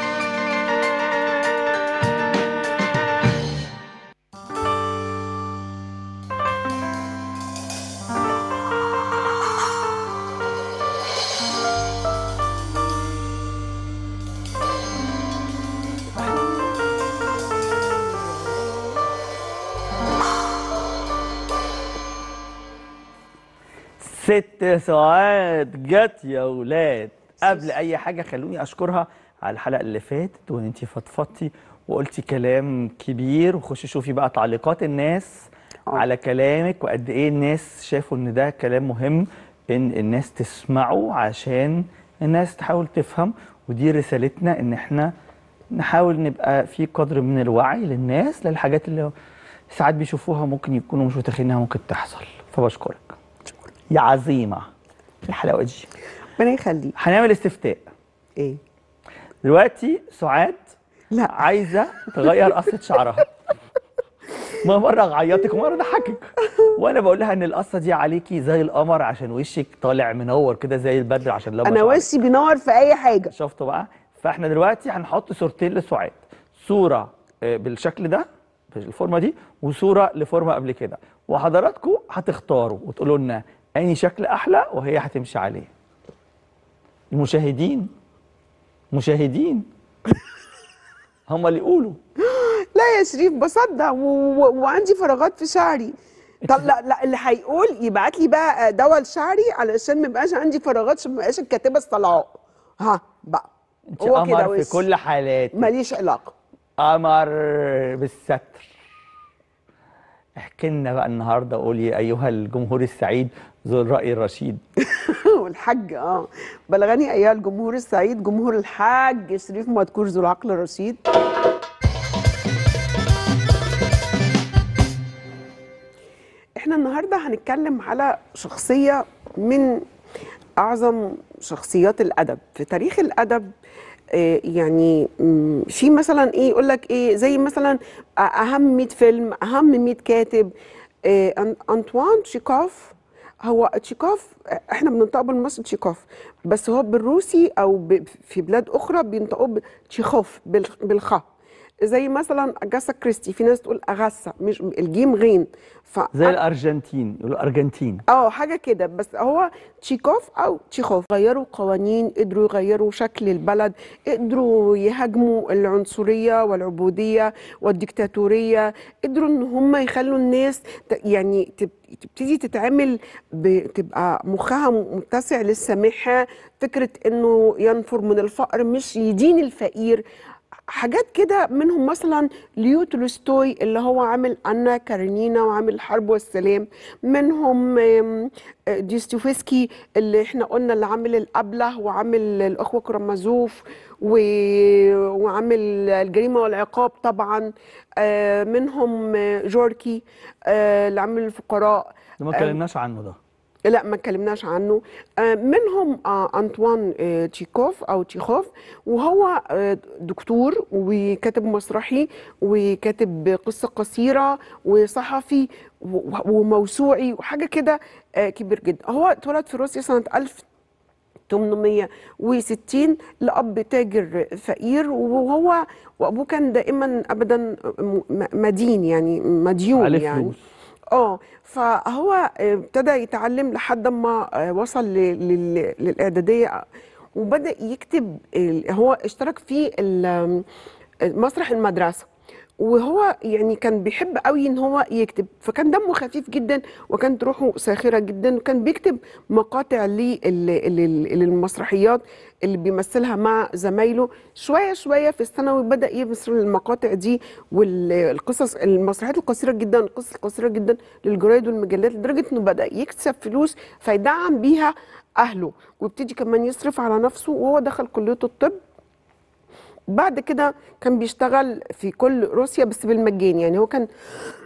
ست ساعات جت يا ولاد قبل اي حاجه خلوني اشكرها على الحلقه اللي فاتت وان انت فضفضتي وقلتي كلام كبير وخشي شوفي بقى تعليقات الناس على كلامك وقد ايه الناس شافوا ان ده كلام مهم ان الناس تسمعه عشان الناس تحاول تفهم ودي رسالتنا ان احنا نحاول نبقى في قدر من الوعي للناس للحاجات اللي ساعات بيشوفوها ممكن يكونوا مش متخيلين انها ممكن تحصل فبشكرك يا عظيمه الحلاوه دي ربنا يخليك هنعمل استفتاء ايه دلوقتي سعاد لا عايزه تغير قصه شعرها ما مره عيطك ومره ضحكك وانا بقول لها ان القصه دي عليكي زي القمر عشان وشك طالع منور كده زي البدر عشان لما انا شعرك. وشي بينور في اي حاجه شفتوا بقى فاحنا دلوقتي هنحط صورتين لسعاد صوره آه، بالشكل ده بالفورمه دي وصوره لفورمه قبل كده وحضراتكم هتختاروا وتقولوا لنا انهي شكل احلى وهي هتمشي عليه المشاهدين مشاهدين هم اللي يقولوا لا يا شريف بصدق و... و... وعندي فراغات في شعري طب لا لا اللي هيقول يبعت لي بقى دواء لشعري علشان ما يبقاش عندي فراغات عشان ما يبقاش الكاتبه الصلعاء ها بقى انت هو كده قمر في وش. كل حالاتك ماليش علاقه قمر بالستر احكي لنا بقى النهارده قولي ايها الجمهور السعيد ذو الراي الرشيد والحاج اه بلغني ايها الجمهور السعيد جمهور الحاج شريف مذكور ذو العقل الرشيد احنا النهارده هنتكلم على شخصيه من اعظم شخصيات الادب في تاريخ الادب آه، يعني مم، في مثلا ايه يقول لك ايه زي مثلا آه، اهم 100 فيلم اهم 100 كاتب آه، أن- انطوان تشيكوف هو تشيكوف احنا بننطقه بالمصري تشيكوف بس هو بالروسي او ب- في بلاد اخرى بينطقوه تشيخوف بال- بالخاء زي مثلا اجاسا كريستي في ناس تقول اغاسا مش الجيم غين ف زي الارجنتين يقولوا ارجنتين اه حاجه كده بس هو تشيكوف او تشيخوف غيروا قوانين قدروا يغيروا شكل البلد قدروا يهاجموا العنصريه والعبوديه والديكتاتوريه قدروا ان هم يخلوا الناس ت- يعني تب- تبتدي تتعامل ب- تبقى مخها متسع للسماحه فكره انه ينفر من الفقر مش يدين الفقير حاجات كده منهم مثلا ليو تولستوي اللي هو عامل أنا كارينينا وعامل الحرب والسلام منهم آم، آه، ديستوفسكي اللي احنا قلنا اللي عامل الأبله وعامل الأخوة كرامازوف و... وعامل الجريمة والعقاب طبعا آه، منهم آه، جوركي آه، اللي عامل الفقراء ده ما آه، اتكلمناش عنه ده لا ما اتكلمناش عنه آه، منهم آه، انطوان آه، تشيكوف او تشيخوف وهو آه، دكتور وكاتب مسرحي وكاتب قصه قصيره وصحفي و- وموسوعي وحاجه كده آه، كبير جدا هو اتولد في روسيا سنه 1000 860 لأب تاجر فقير وهو وأبوه كان دائما أبدا م- مدين يعني مديون عليه يعني فلوس. اه فهو آه، ابتدى يتعلم لحد ما آه، وصل ل- لل- للإعدادية وبدأ يكتب ال- هو اشترك في ال- مسرح المدرسة وهو يعني كان بيحب قوي ان هو يكتب فكان دمه خفيف جدا وكانت روحه ساخره جدا وكان بيكتب مقاطع لل- لل- للمسرحيات اللي بيمثلها مع زمايله شويه شويه في الثانوي بدا يمثل المقاطع دي والقصص المسرحيات القصيره جدا القصص القصيره جدا للجرايد والمجلات لدرجه انه بدا يكسب فلوس فيدعم بيها اهله ويبتدي كمان يصرف على نفسه وهو دخل كليه الطب بعد كده كان بيشتغل في كل روسيا بس بالمجان يعني هو كان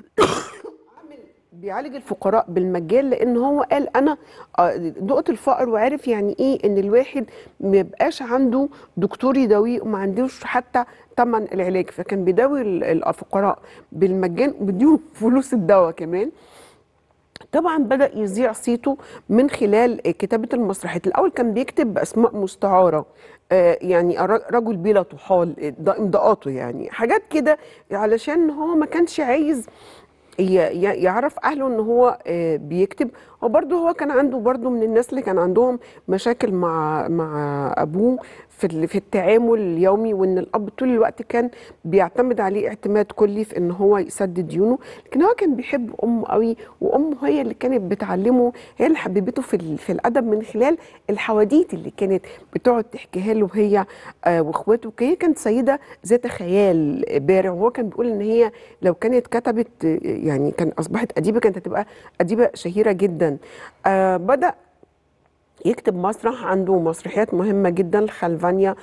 بيعالج الفقراء بالمجان لان هو قال انا آه، دقت الفقر وعارف يعني ايه ان الواحد ما يبقاش عنده دكتور يداويه وما عندوش حتى ثمن العلاج فكان بيداوي ال- الفقراء بالمجان وبيديهم فلوس الدواء كمان طبعا بدا يذيع صيته من خلال كتابه المسرحيات الاول كان بيكتب باسماء مستعاره آه، يعني ر- رجل بلا طحال ده امضاءاته يعني حاجات كده علشان هو ما كانش عايز ي- ي- يعرف اهله ان هو آه، بيكتب وبرضه هو كان عنده برضه من الناس اللي كان عندهم مشاكل مع مع ابوه في ال- في التعامل اليومي وان الاب طول الوقت كان بيعتمد عليه اعتماد كلي في ان هو يسدد ديونه لكن هو كان بيحب امه قوي وامه هي اللي كانت بتعلمه هي اللي حببته في ال- في الادب من خلال الحواديت اللي كانت بتقعد تحكيها له هي آه، واخواته هي كانت سيده ذات خيال بارع وهو كان بيقول ان هي لو كانت كتبت آه، يعني كان اصبحت اديبه كانت هتبقى اديبه شهيره جدا آه بدا يكتب مسرح عنده مسرحيات مهمة جدا الخلفانيا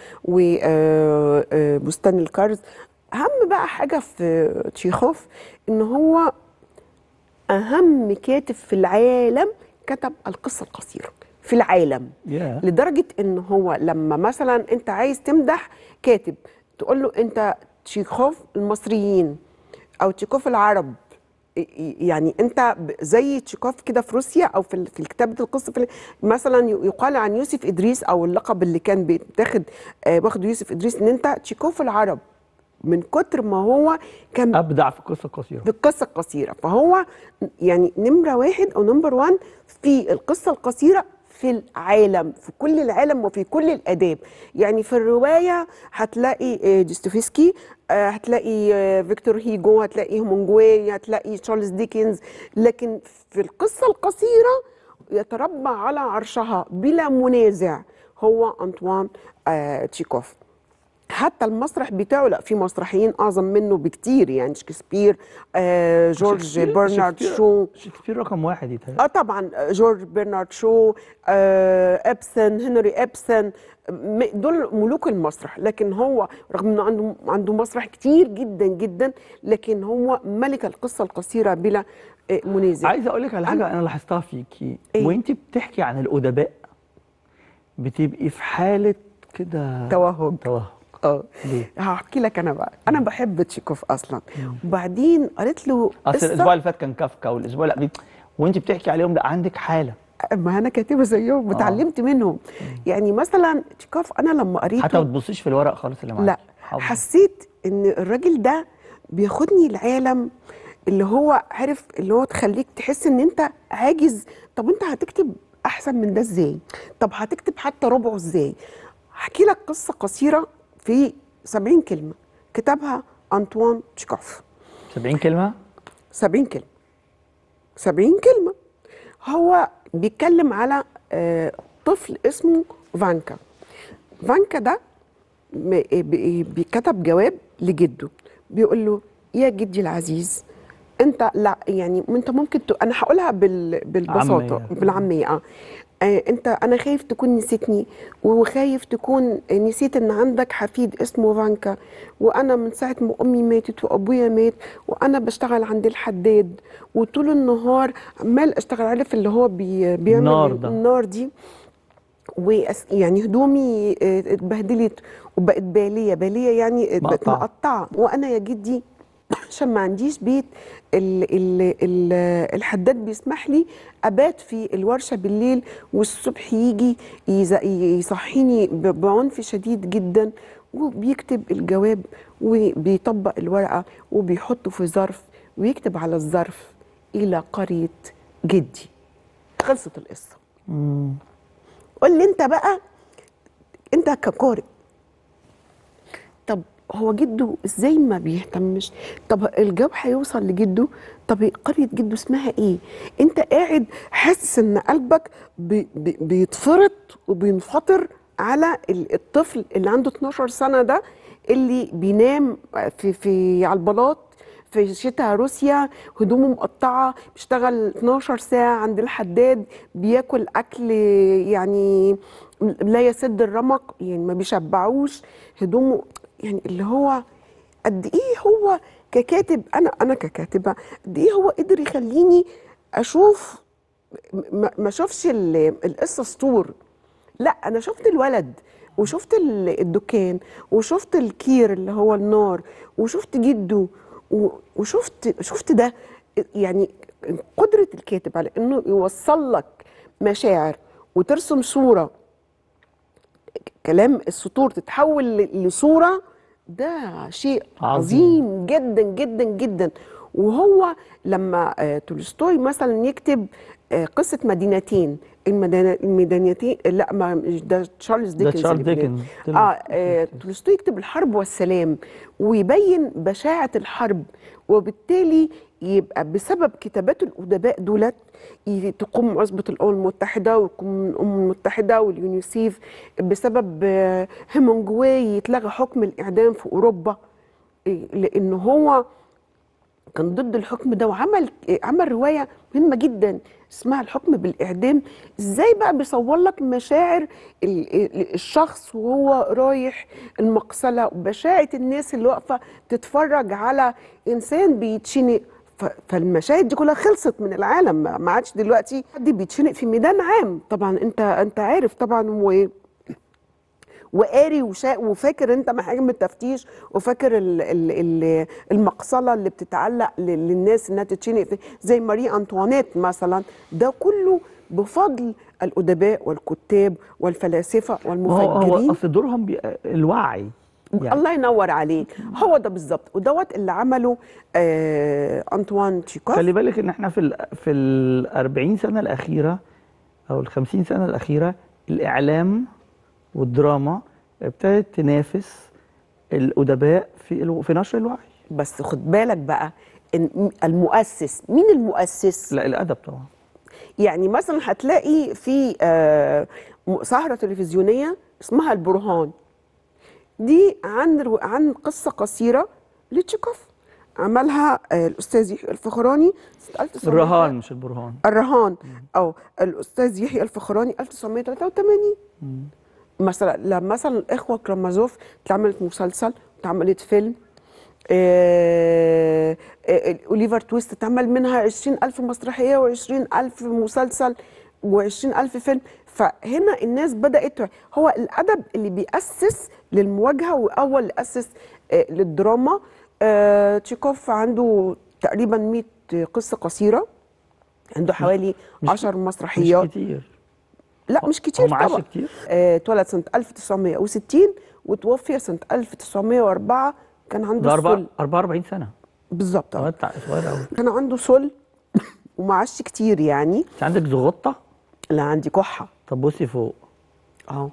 وبستان الكرز أهم بقى حاجة في تشيخوف إن هو أهم كاتب في العالم كتب القصة القصيرة في العالم ياه. لدرجه ان هو لما مثلا انت عايز تمدح كاتب تقول له انت تشيخوف المصريين او تشيكوف العرب ي- يعني انت ب- زي تشيكوف كده في روسيا او في ال- في كتابه القصه في ال- مثلا ي- يقال عن يوسف ادريس او اللقب اللي كان بيتاخد آه، واخده يوسف ادريس ان انت تشيكوف العرب من كتر ما هو كان ابدع في القصه القصيره في القصه القصيره فهو يعني نمره واحد او نمبر 1 في القصه القصيره في العالم في كل العالم وفي كل الاداب يعني في الروايه هتلاقي آه، دوستويفسكي آه، هتلاقي آه، فيكتور هيجو هتلاقي هومنجواي هتلاقي تشارلز ديكنز لكن في القصه القصيره يتربع على عرشها بلا منازع هو انطوان آه، تشيكوف حتى المسرح بتاعه لا في مسرحيين اعظم منه بكتير يعني شكسبير آه جورج شكسبير- برنارد شكسبير- شو شكسبير رقم واحد يتهيألي اه طبعا آه، جورج برنارد شو آه ابسن هنري ابسن م- دول ملوك المسرح لكن هو رغم انه عنده عنده مسرح كتير جدا جدا لكن هو ملك القصه القصيره بلا آه، منازع عايز اقول لك على حاجه انا لاحظتها فيكي إيه؟ وانت بتحكي عن الادباء بتبقي في حاله كده توهج توهج اه ليه؟ هحكي لك انا بقى انا بحب تشيكوف اصلا وبعدين قالت له اصل قصة- الاسبوع اللي فات كان كافكا والاسبوع اللي قبليه وانت بتحكي عليهم لا عندك حاله ما انا كاتبه زيهم وتعلمت منهم يعني مثلا تشيكوف انا لما قريته حتى ما بتبصيش في الورق خالص اللي معاك لا حسيت ان الراجل ده بياخدني العالم اللي هو عارف اللي هو تخليك تحس ان انت عاجز طب انت هتكتب احسن من ده ازاي طب هتكتب حتى ربعه ازاي احكي لك قصه قصيره في 70 كلمه كتبها انطوان تشيكوف 70 كلمه 70 كلمة 70 كلمة هو بيتكلم على آه، طفل اسمه فانكا فانكا ده م- بي- بيكتب جواب لجده بيقول له يا جدي العزيز انت لا يعني انت ممكن ت... انا هقولها بال... بالبساطه عامية. بالعاميه اه آه، انت انا خايف تكون نسيتني وخايف تكون نسيت ان عندك حفيد اسمه فانكا وانا من ساعه ما امي ماتت وابويا مات وانا بشتغل عند الحداد وطول النهار عمال اشتغل عارف اللي هو بي... بيعمل النار ده. النار دي وأس... يعني هدومي آه، اتبهدلت وبقت باليه باليه يعني بقت مقطعة. مقطعه وانا يا جدي عشان ما عنديش بيت ال ال ال الحداد بيسمح لي ابات في الورشه بالليل والصبح يجي يز- يصحيني ب- بعنف شديد جدا وبيكتب الجواب وبيطبق الورقه وبيحطه في ظرف ويكتب على الظرف الى قريه جدي خلصت القصه قول لي انت بقى انت كقارئ طب هو جده ازاي ما بيهتمش طب الجواب هيوصل لجده طب قرية جده اسمها ايه انت قاعد حاسس ان قلبك بي بي بيتفرط وبينفطر على ال- الطفل اللي عنده 12 سنة ده اللي بينام في في على البلاط في شتاء روسيا هدومه مقطعه بيشتغل 12 ساعه عند الحداد بياكل اكل يعني لا يسد الرمق يعني ما بيشبعوش هدومه يعني اللي هو قد ايه هو ككاتب انا انا ككاتبه قد ايه هو قدر يخليني اشوف ما ما اشوفش ال- القصه سطور لا انا شفت الولد وشفت ال- الدكان وشفت الكير اللي هو النار وشفت جده و- وشفت شفت ده يعني قدرة الكاتب على انه يوصل لك مشاعر وترسم صورة كلام السطور تتحول ل- لصورة ده شيء عظيم. عظيم جدا جدا جدا وهو لما آه، تولستوي مثلا يكتب آه، قصة مدينتين المدن- المدينتين لا ما مش ده تشارلز ده ديكنز تشارلز اللي بيكتب. ديكنز. اه, آه تولستوي يكتب الحرب والسلام ويبين بشاعة الحرب وبالتالي يبقى بسبب كتابات الأدباء دولت ي- تقوم عصبة الأمم المتحدة وتقوم الأمم المتحدة واليونيسيف بسبب آه، هيمنجواي يتلغى حكم الإعدام في أوروبا إيه، لأن هو كان ضد الحكم ده وعمل عمل روايه مهمه جدا اسمها الحكم بالاعدام ازاي بقى بيصور لك مشاعر ال- ال- الشخص وهو رايح المقصله وبشاعه الناس اللي واقفه تتفرج على انسان بيتشنق ف- فالمشاهد دي كلها خلصت من العالم ما ما عادش دلوقتي حد بيتشنق في ميدان عام طبعا انت انت عارف طبعا و وقاري وشا... وفاكر انت محاكم التفتيش وفاكر ال... ال... ال... المقصله اللي بتتعلق ل... للناس انها تتشنق في- زي ماري انطوانيت مثلا ده كله بفضل الادباء والكتاب والفلاسفه هو هو والمفكرين اصل دورهم بي... الوعي يعني. الله ينور عليك هو ده بالظبط ودوت اللي عمله آه انطوان تشيكوف خلي بالك ان احنا في ال في ال 40 سنه الاخيره او ال 50 سنه الاخيره الاعلام والدراما ابتدت تنافس الادباء في الو... في نشر الوعي بس خد بالك بقى إن المؤسس مين المؤسس لا الادب طبعا يعني مثلا هتلاقي في آه، م- سهرة تلفزيونية اسمها البرهان دي عن رو- عن قصة قصيرة لتشيكوف عملها آه، الأستاذ يحيى الفخراني سنة 1900 الرهان مش البرهان الرهان أو الأستاذ يحيى الفخراني 1983 مثلا لما مثلا الإخوة كرامازوف اتعملت مسلسل اتعملت فيلم آه، آه، اوليفر تويست اتعمل منها 20000 مسرحيه و20000 مسلسل و20000 فيلم فهنا الناس بدات هو الادب اللي بيأسس للمواجهه واول اللي اسس آه، للدراما آه، تشيكوف عنده تقريبا 100 قصه قصيره عنده حوالي 10 مسرحيات مش كتير لا مش كتير هو معاش طبعا كتير؟ آه، اتولد سنه 1960 وتوفي سنه 1904 كان عنده ده أربعة- سل 44 سنه بالظبط هو آه. بتاع صغير قوي كان عنده سل ومعاش كتير يعني انت عندك زغطه لا عندي كحه طب بصي فوق اهو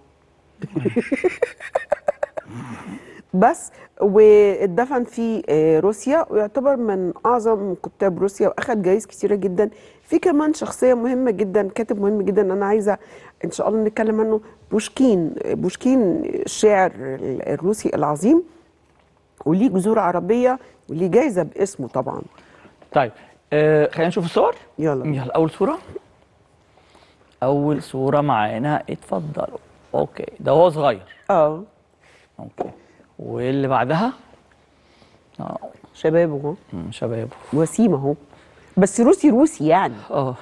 بس واتدفن في آه، روسيا ويعتبر من اعظم كتاب روسيا واخد جوائز كتيره جدا في كمان شخصيه مهمه جدا كاتب مهم جدا انا عايزه ان شاء الله نتكلم عنه بوشكين بوشكين الشاعر الروسي العظيم وليه جذور عربيه وليه جايزه باسمه طبعا طيب آه خلينا نشوف الصور يلا يلا اول صوره اول صوره معانا اتفضلوا اوكي ده هو صغير اه اوكي واللي بعدها اه شبابه اهو مم، شباب وسيم اهو بس روسي روسي يعني اه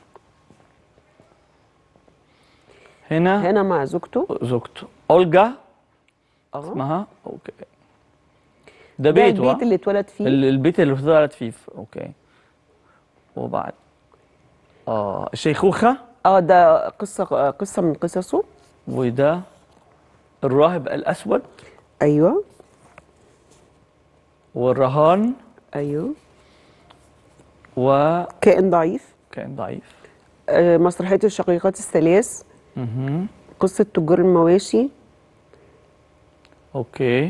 هنا هنا مع زوجته زوجته اولجا اه اسمها اوكي ده ده بيته البيت آه. اللي اتولد فيه ال- البيت اللي اتولد فيه اوكي وبعد اه الشيخوخه اه ده قصه قصه من قصصه وده الراهب الاسود ايوه والرهان ايوه وكائن كائن ضعيف ضعيف آه مسرحيه الشقيقات الثلاث مهم. قصه تجار المواشي اوكي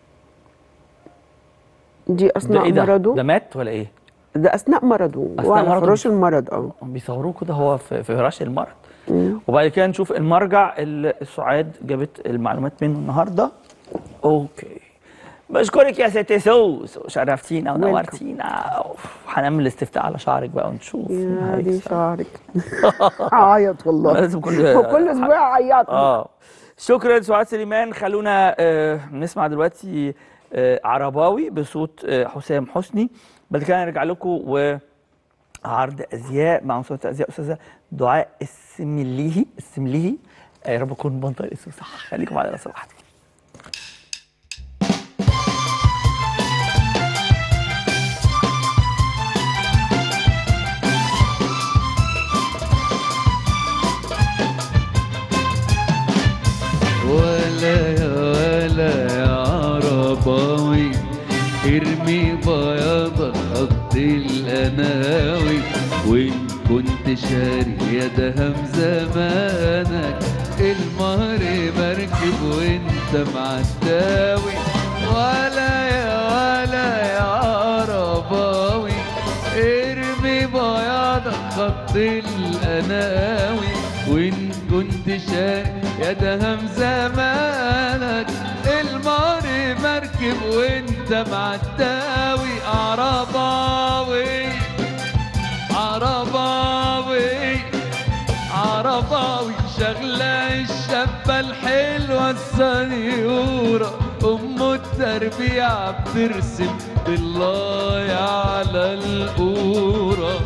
دي ده اثناء ايه ده؟ مرضه ده مات ولا ايه؟ ده اثناء مرضه أثناء وعلى مرضه فراش بي- المرض اه بيصوروه كده هو في في فراش المرض وبعد كده نشوف المرجع اللي سعاد جابت المعلومات منه النهارده اوكي بشكرك يا ست سوس شرفتينا ونورتينا أوف، هنعمل الاستفتاء على شعرك بقى ونشوف مين يا دي هيكسب. شعرك عيط والله لازم كل وكل اسبوع عيط اه شكرا سعاد سليمان خلونا آه نسمع دلوقتي آه عرباوي بصوت آه حسام حسني بعد كده نرجع لكم وعرض ازياء مع مصورة ازياء استاذه دعاء السمليهي السمليهي آه يا رب اكون بنطق الاسم صح خليكم على راسي واحده ولا يا ولا يا عرباوي ارمي بياض الخط الأناوي وإن كنت شاري يا دهم زمانك المهر مركب وانت معداوي ولا يا ولا يا عرباوي ارمي بياض خط الأناوي وإن كنت شاري يا دهم زمانك المار مركب وانت معداوي عرباوي عرباوي عرباوي شغلة الشابة الحلوة السنيورة أم التربيع بترسم بالله على القورة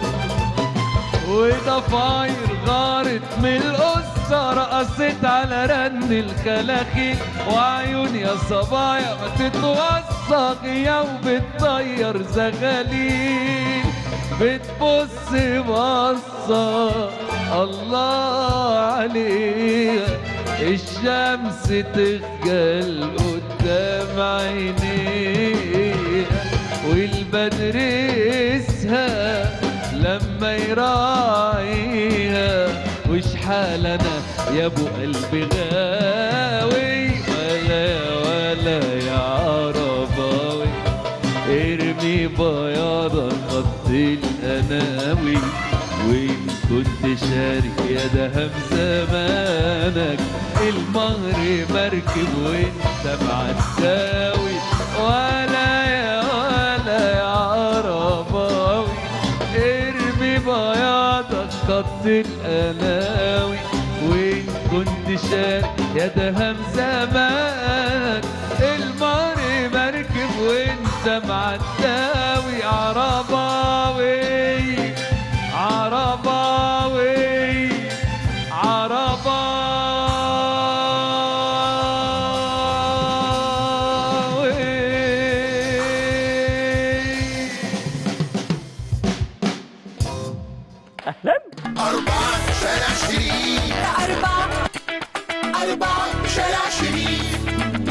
وضفاير غارت من القصة رقصت على رن الخلاخيل وعيون يا صبايا ما تتوسخ يا وبتطير زغاليل بتبص بصة الله عليها الشمس تخجل قدام عينيها والبدر يسهى لما يراعيها وش حال انا يا ابو قلبي غاوي ولا يا ولا يا عرباوي ارمي بياض خط الاناوي وان كنت شارك يا دهب زمانك المهر مركب وانت معداوي ولا يا ولا يا عرباوي ارمي بياضك خط الاناوي وان كنت شارك يا دهب زمانك المهر مركب وانت معداوي عرباوي عرباوي عرباوي اهلا أربعة شارع شريف أربعة أربعة شارع شريف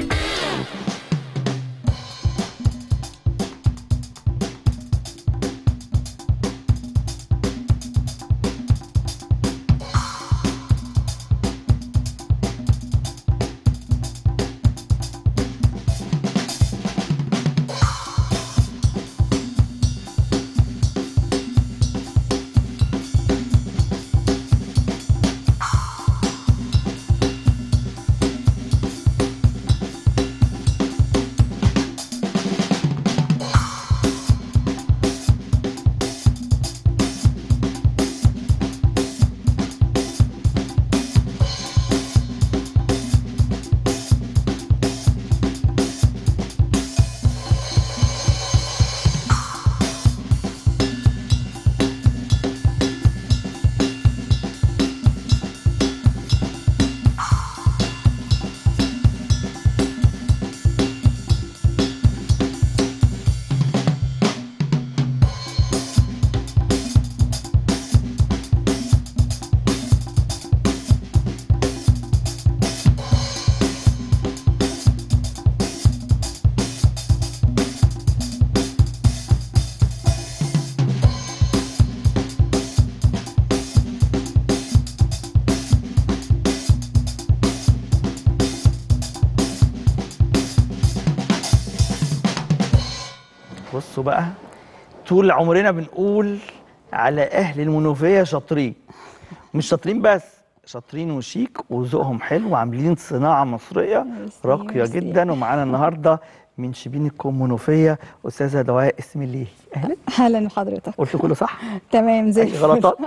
بصوا بقى طول عمرنا بنقول على اهل المنوفيه شاطرين مش شاطرين بس شاطرين وشيك وذوقهم حلو وعاملين صناعه مصريه راقيه ميرسي. جدا ومعانا النهارده من شبين الكوم منوفيه استاذه دعاء اسم الله اهلا اهلا بحضرتك قلت كله صح تمام زي اي الفل. غلطات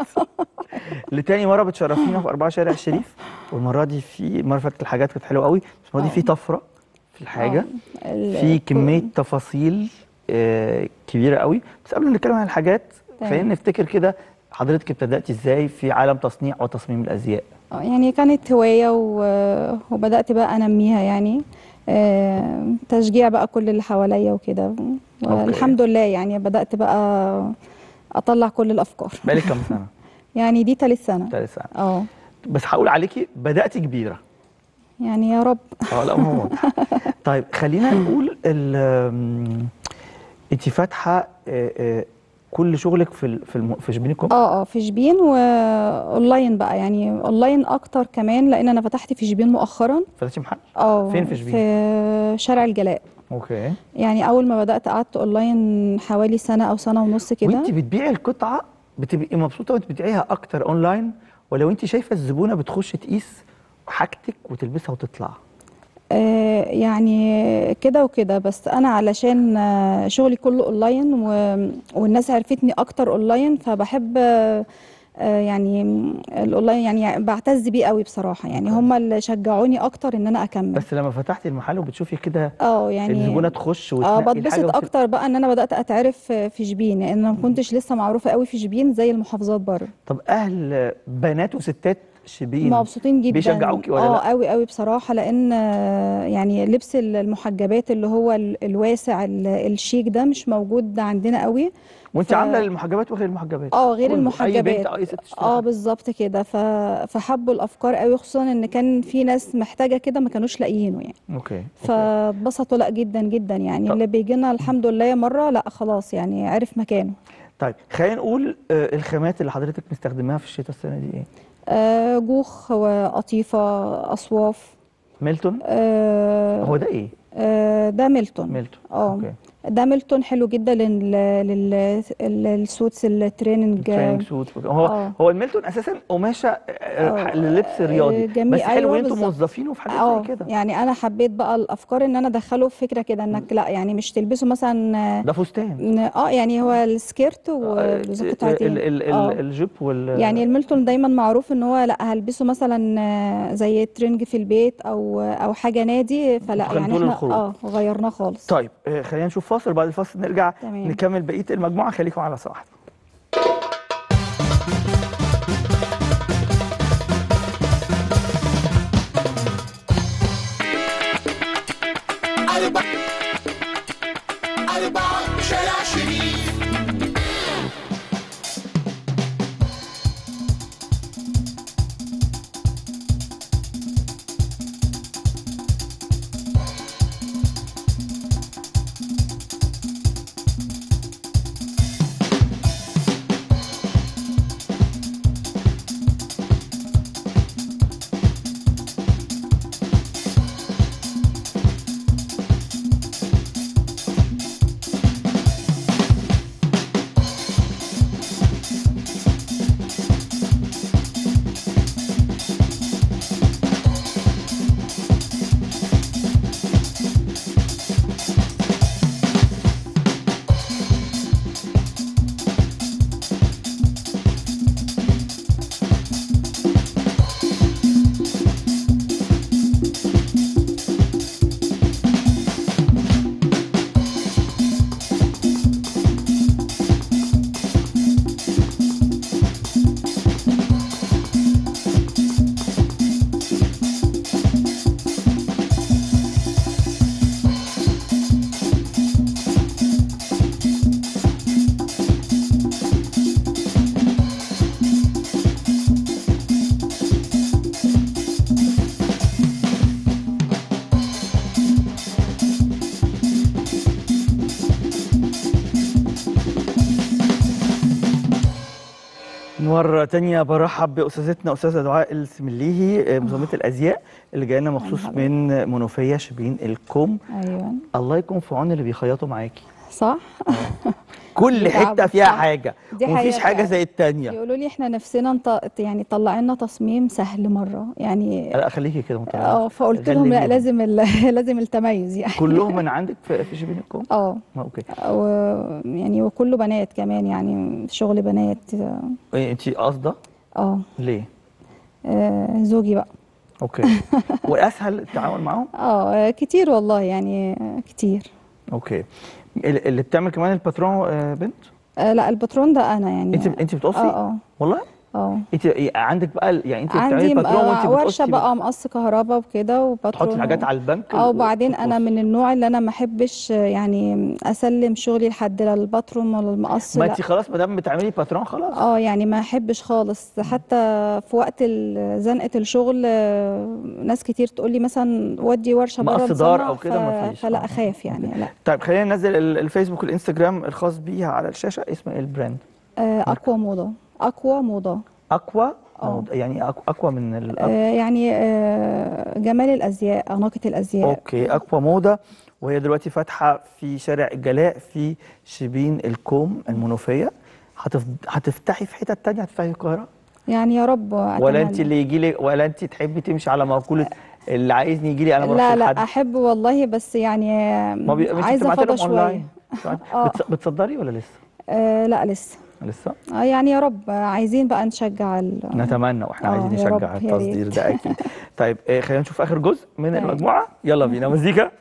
لتاني مره بتشرفينا في اربعه شارع الشريف والمره دي في المره اللي فاتت الحاجات كانت حلوه قوي بس المره دي في طفره في الحاجه ال- في كميه تفاصيل آه، كبيره قوي بس قبل ما نتكلم عن الحاجات تمام. خلينا نفتكر كده حضرتك ابتدأتي ازاي في عالم تصنيع وتصميم الازياء آه، يعني كانت هواية و- وبدأت بقى أنميها يعني آه، تشجيع بقى كل اللي حواليا وكده والحمد لله يعني بدأت بقى أطلع كل الأفكار بقالك كام سنه يعني دي تالت سنة ثالث سنه اه بس هقول عليكي بدأتي كبيره يعني يا رب اه لا ما هو واضح. طيب خلينا نقول ال- آم، انت فاتحه آه، آه، كل شغلك في ال- في الم- في شبين الكوم اه اه في شبين واونلاين بقى يعني اونلاين اكتر كمان لان انا فتحت في شبين مؤخرا فتحتي محل اه فين في شبين؟ في شارع الجلاء اوكي يعني اول ما بدات قعدت اونلاين حوالي سنه او سنه ونص كده وانت بتبيعي القطعه بتبقي مبسوطه وانت بتبيعيها اكتر اونلاين ولو انت شايفه الزبونه بتخش تقيس حاجتك وتلبسها وتطلع آه، يعني كده وكده بس انا علشان آه، شغلي كله اونلاين و... والناس عرفتني اكتر اونلاين فبحب آه، آه، يعني م- الاونلاين يعني بعتز بيه قوي بصراحه يعني هم اللي شجعوني اكتر ان انا اكمل بس لما فتحتي المحل وبتشوفي كده اه يعني الزبونه تخش اه وتنقي بتبسط الحاجه وت- اكتر بقى ان انا بدات اتعرف في شبين لان انا ما كنتش لسه معروفه قوي في شبين زي المحافظات بره طب اهل بنات وستات شبين مبسوطين جدا بيشجعوكي ولا اه لا؟ قوي قوي بصراحه لان آه، يعني لبس المحجبات اللي هو ال- الواسع ال- الشيك ده مش موجود عندنا قوي وانت ف- عامله المحجبات وغير المحجبات اه غير كله. المحجبات اي بنت اي ست تشتري اه بالظبط كده ف... فحبوا الافكار قوي خصوصا ان كان في ناس محتاجه كده ما كانوش لاقيينه يعني اوكي فاتبسطوا لا جدا جدا يعني طب- اللي بيجي لنا الحمد لله مره لا خلاص يعني عرف مكانه طيب خلينا نقول آه، الخامات اللي حضرتك مستخدماها في الشتاء السنه دي ايه؟ آه جوخ وقطيفه اصواف ميلتون آه هو ده ايه؟ آه ده ميلتون ميلتون اه اوكي ده ميلتون حلو جدا لل... لل... للسوتس التريننج تريننج سوت هو آه. هو الميلتون اساسا قماشه آه، آه، للبس رياضي جميل، بس حلو أيوة ان انتم بالظبط. موظفينه في حاجات اه زي كده يعني انا حبيت بقى الافكار ان انا ادخله في فكره كده انك لا يعني مش تلبسه مثلا ده فستان ن- اه يعني هو السكيرت وقطعتين ال- ال- ال- اه الجيب وال يعني الميلتون دايما معروف ان هو لا هلبسه مثلا آه، زي ترنج في البيت او او حاجه نادي فلا متخيل يعني دول احنا الخروج. اه غيرناه خالص طيب آه، خلينا نشوف فاصل بعد الفاصل نرجع تمام. نكمل بقيه المجموعه خليكم على صاحب أربعة أربعة شارع شريف مرة تانية برحب بأستاذتنا أستاذة دعاء السمليهي آه، مصممة الأزياء اللي جاية لنا مخصوص مرحبا. من منوفية شبين الكوم ايوه الله يكون في عون اللي بيخيطوا معاكي صح كل بيتعبوا، حتة فيها صح. حاجة دي ومفيش حقيقة حاجة فعلا. زي التانية يقولوا لي احنا نفسنا نط... يعني طلع لنا تصميم سهل مره يعني لا خليكي كده متميز اه فقلت لهم لا غلبيهم. لازم ال... لازم التميز يعني كلهم من عندك في في شبين الكوم؟ اه آه، اوكي و... يعني وكله بنات كمان يعني شغل بنات إيه، انت قاصدة اه ليه؟ آه، زوجي بقى اوكي واسهل التعامل معاهم؟ اه كتير والله يعني آه، كتير اوكي ال- اللي بتعمل كمان الباترون آه، بنت؟ آه لا الباترون ده انا يعني انت انت بتقصي؟ اه اه والله؟ اه انت إيه، عندك بقى ال- يعني انت بتعملي عندي الباترون وانت آه، ورشه بتقصي بقى مقص كهرباء وكده وباترون تحطي الحاجات على البنك اه و- وبعدين انا وتقصي. من النوع اللي انا ما احبش آه، يعني اسلم شغلي لحد لا الباترون ولا المقص ما لا انت خلاص ما دام بتعملي باترون خلاص اه يعني ما احبش خالص حتى في وقت ال- زنقه الشغل آه، ناس كتير تقول لي مثلا ودي ورشه بره مقص دار نصنع، أو كده ف- مفيش. فلا آه. اخاف يعني لا طيب خلينا ننزل ال- الفيسبوك والانستجرام الخاص بيها على الشاشه اسمه ايه البراند؟ آه، اقوى موضه اقوى موضه اقوى اه. موض- يعني أق- اقوى من ال آه، يعني آه، جمال الازياء اناقه الازياء اوكي اقوى موضه وهي دلوقتي فاتحه في شارع الجلاء في شبين الكوم المنوفيه هتف... هتفتحي في حتت تانية هتفتحي في القاهره يعني يا رب ولا انت أتمنى. اللي يجي لك ولا انت تحبي تمشي على مقوله اللي عايزني يجي لي انا ما لا اروحش لا لحد احب والله بس يعني ما بي... انت عايزه بتبعتي فضى لهم شويه اونلاين اه بتص... بتصدري ولا لسه؟ آه، لا لسه لسه آه، يعني يا رب آه، عايزين بقى نشجع ال... نتمنى واحنا آه، عايزين يا رب، نشجع يا التصدير ريت. ده اكيد طيب آه، خلينا نشوف اخر جزء من طيب. المجموعه يلا بينا مزيكا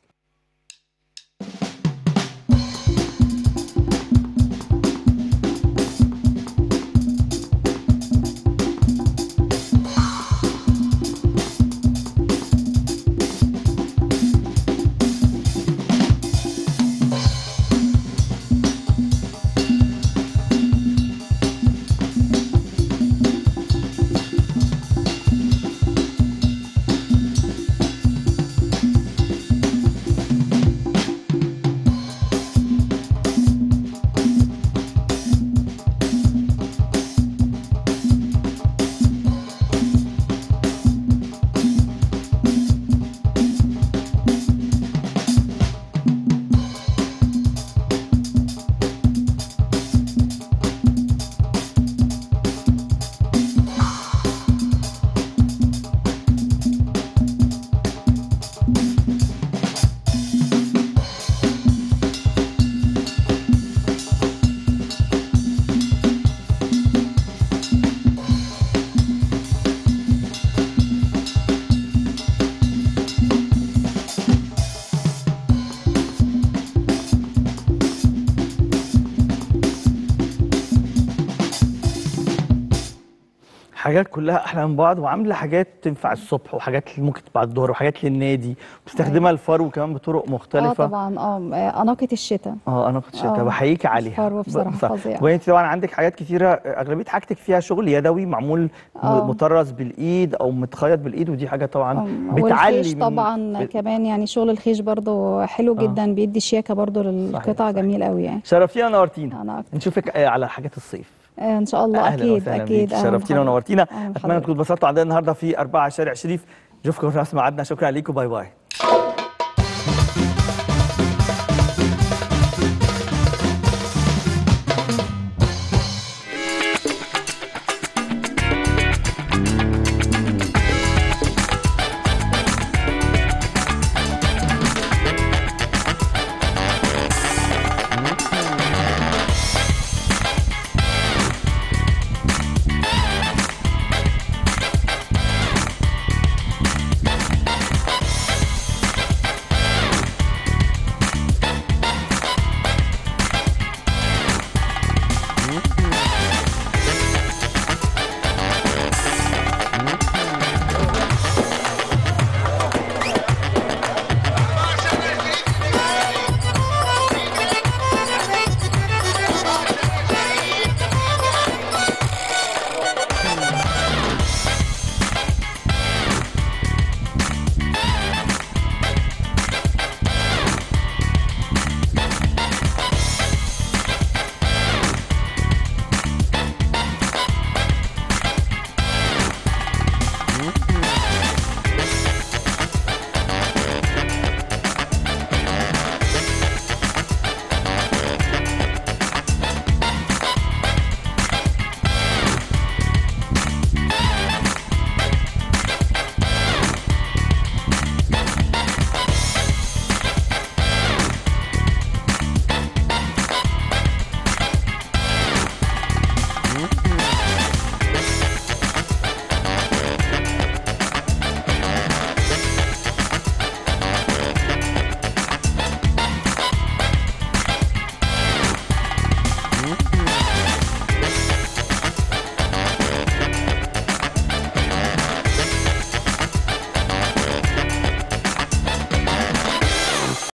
حاجات كلها احلى من بعض وعامله حاجات تنفع الصبح وحاجات ممكن بعد الظهر وحاجات للنادي بتستخدمها الفرو كمان بطرق اه مختلفه طبعا اه اناقه الشتاء اه انا كنت شايفها آه. بحييكي عليها الفرو بصراحة بصراحة. فظيع. وانت طبعا عندك حاجات كتيره اغلبيه حاجتك فيها شغل يدوي معمول م- آه. مطرز بالايد او متخيط بالايد ودي حاجه طبعا آم، بتعلي والخيش من- طبعا ب- كمان يعني شغل الخيش برضو حلو آه. جدا بيدي شياكه برضو للقطع جميل قوي يعني شرفتينا ونورتينا انا أكتر. نشوفك آه، على حاجات الصيف آه، ان شاء الله اهلا اكيد وسهلا اكيد بيك أهلاً شرفتينا بحضرتك. ونورتينا أهلاً اتمنى بحضرتك. تكونوا اتبسطتوا عندنا النهارده في 4 شارع شريف نشوفكم في نفس ميعادنا شكرا ليكم باي باي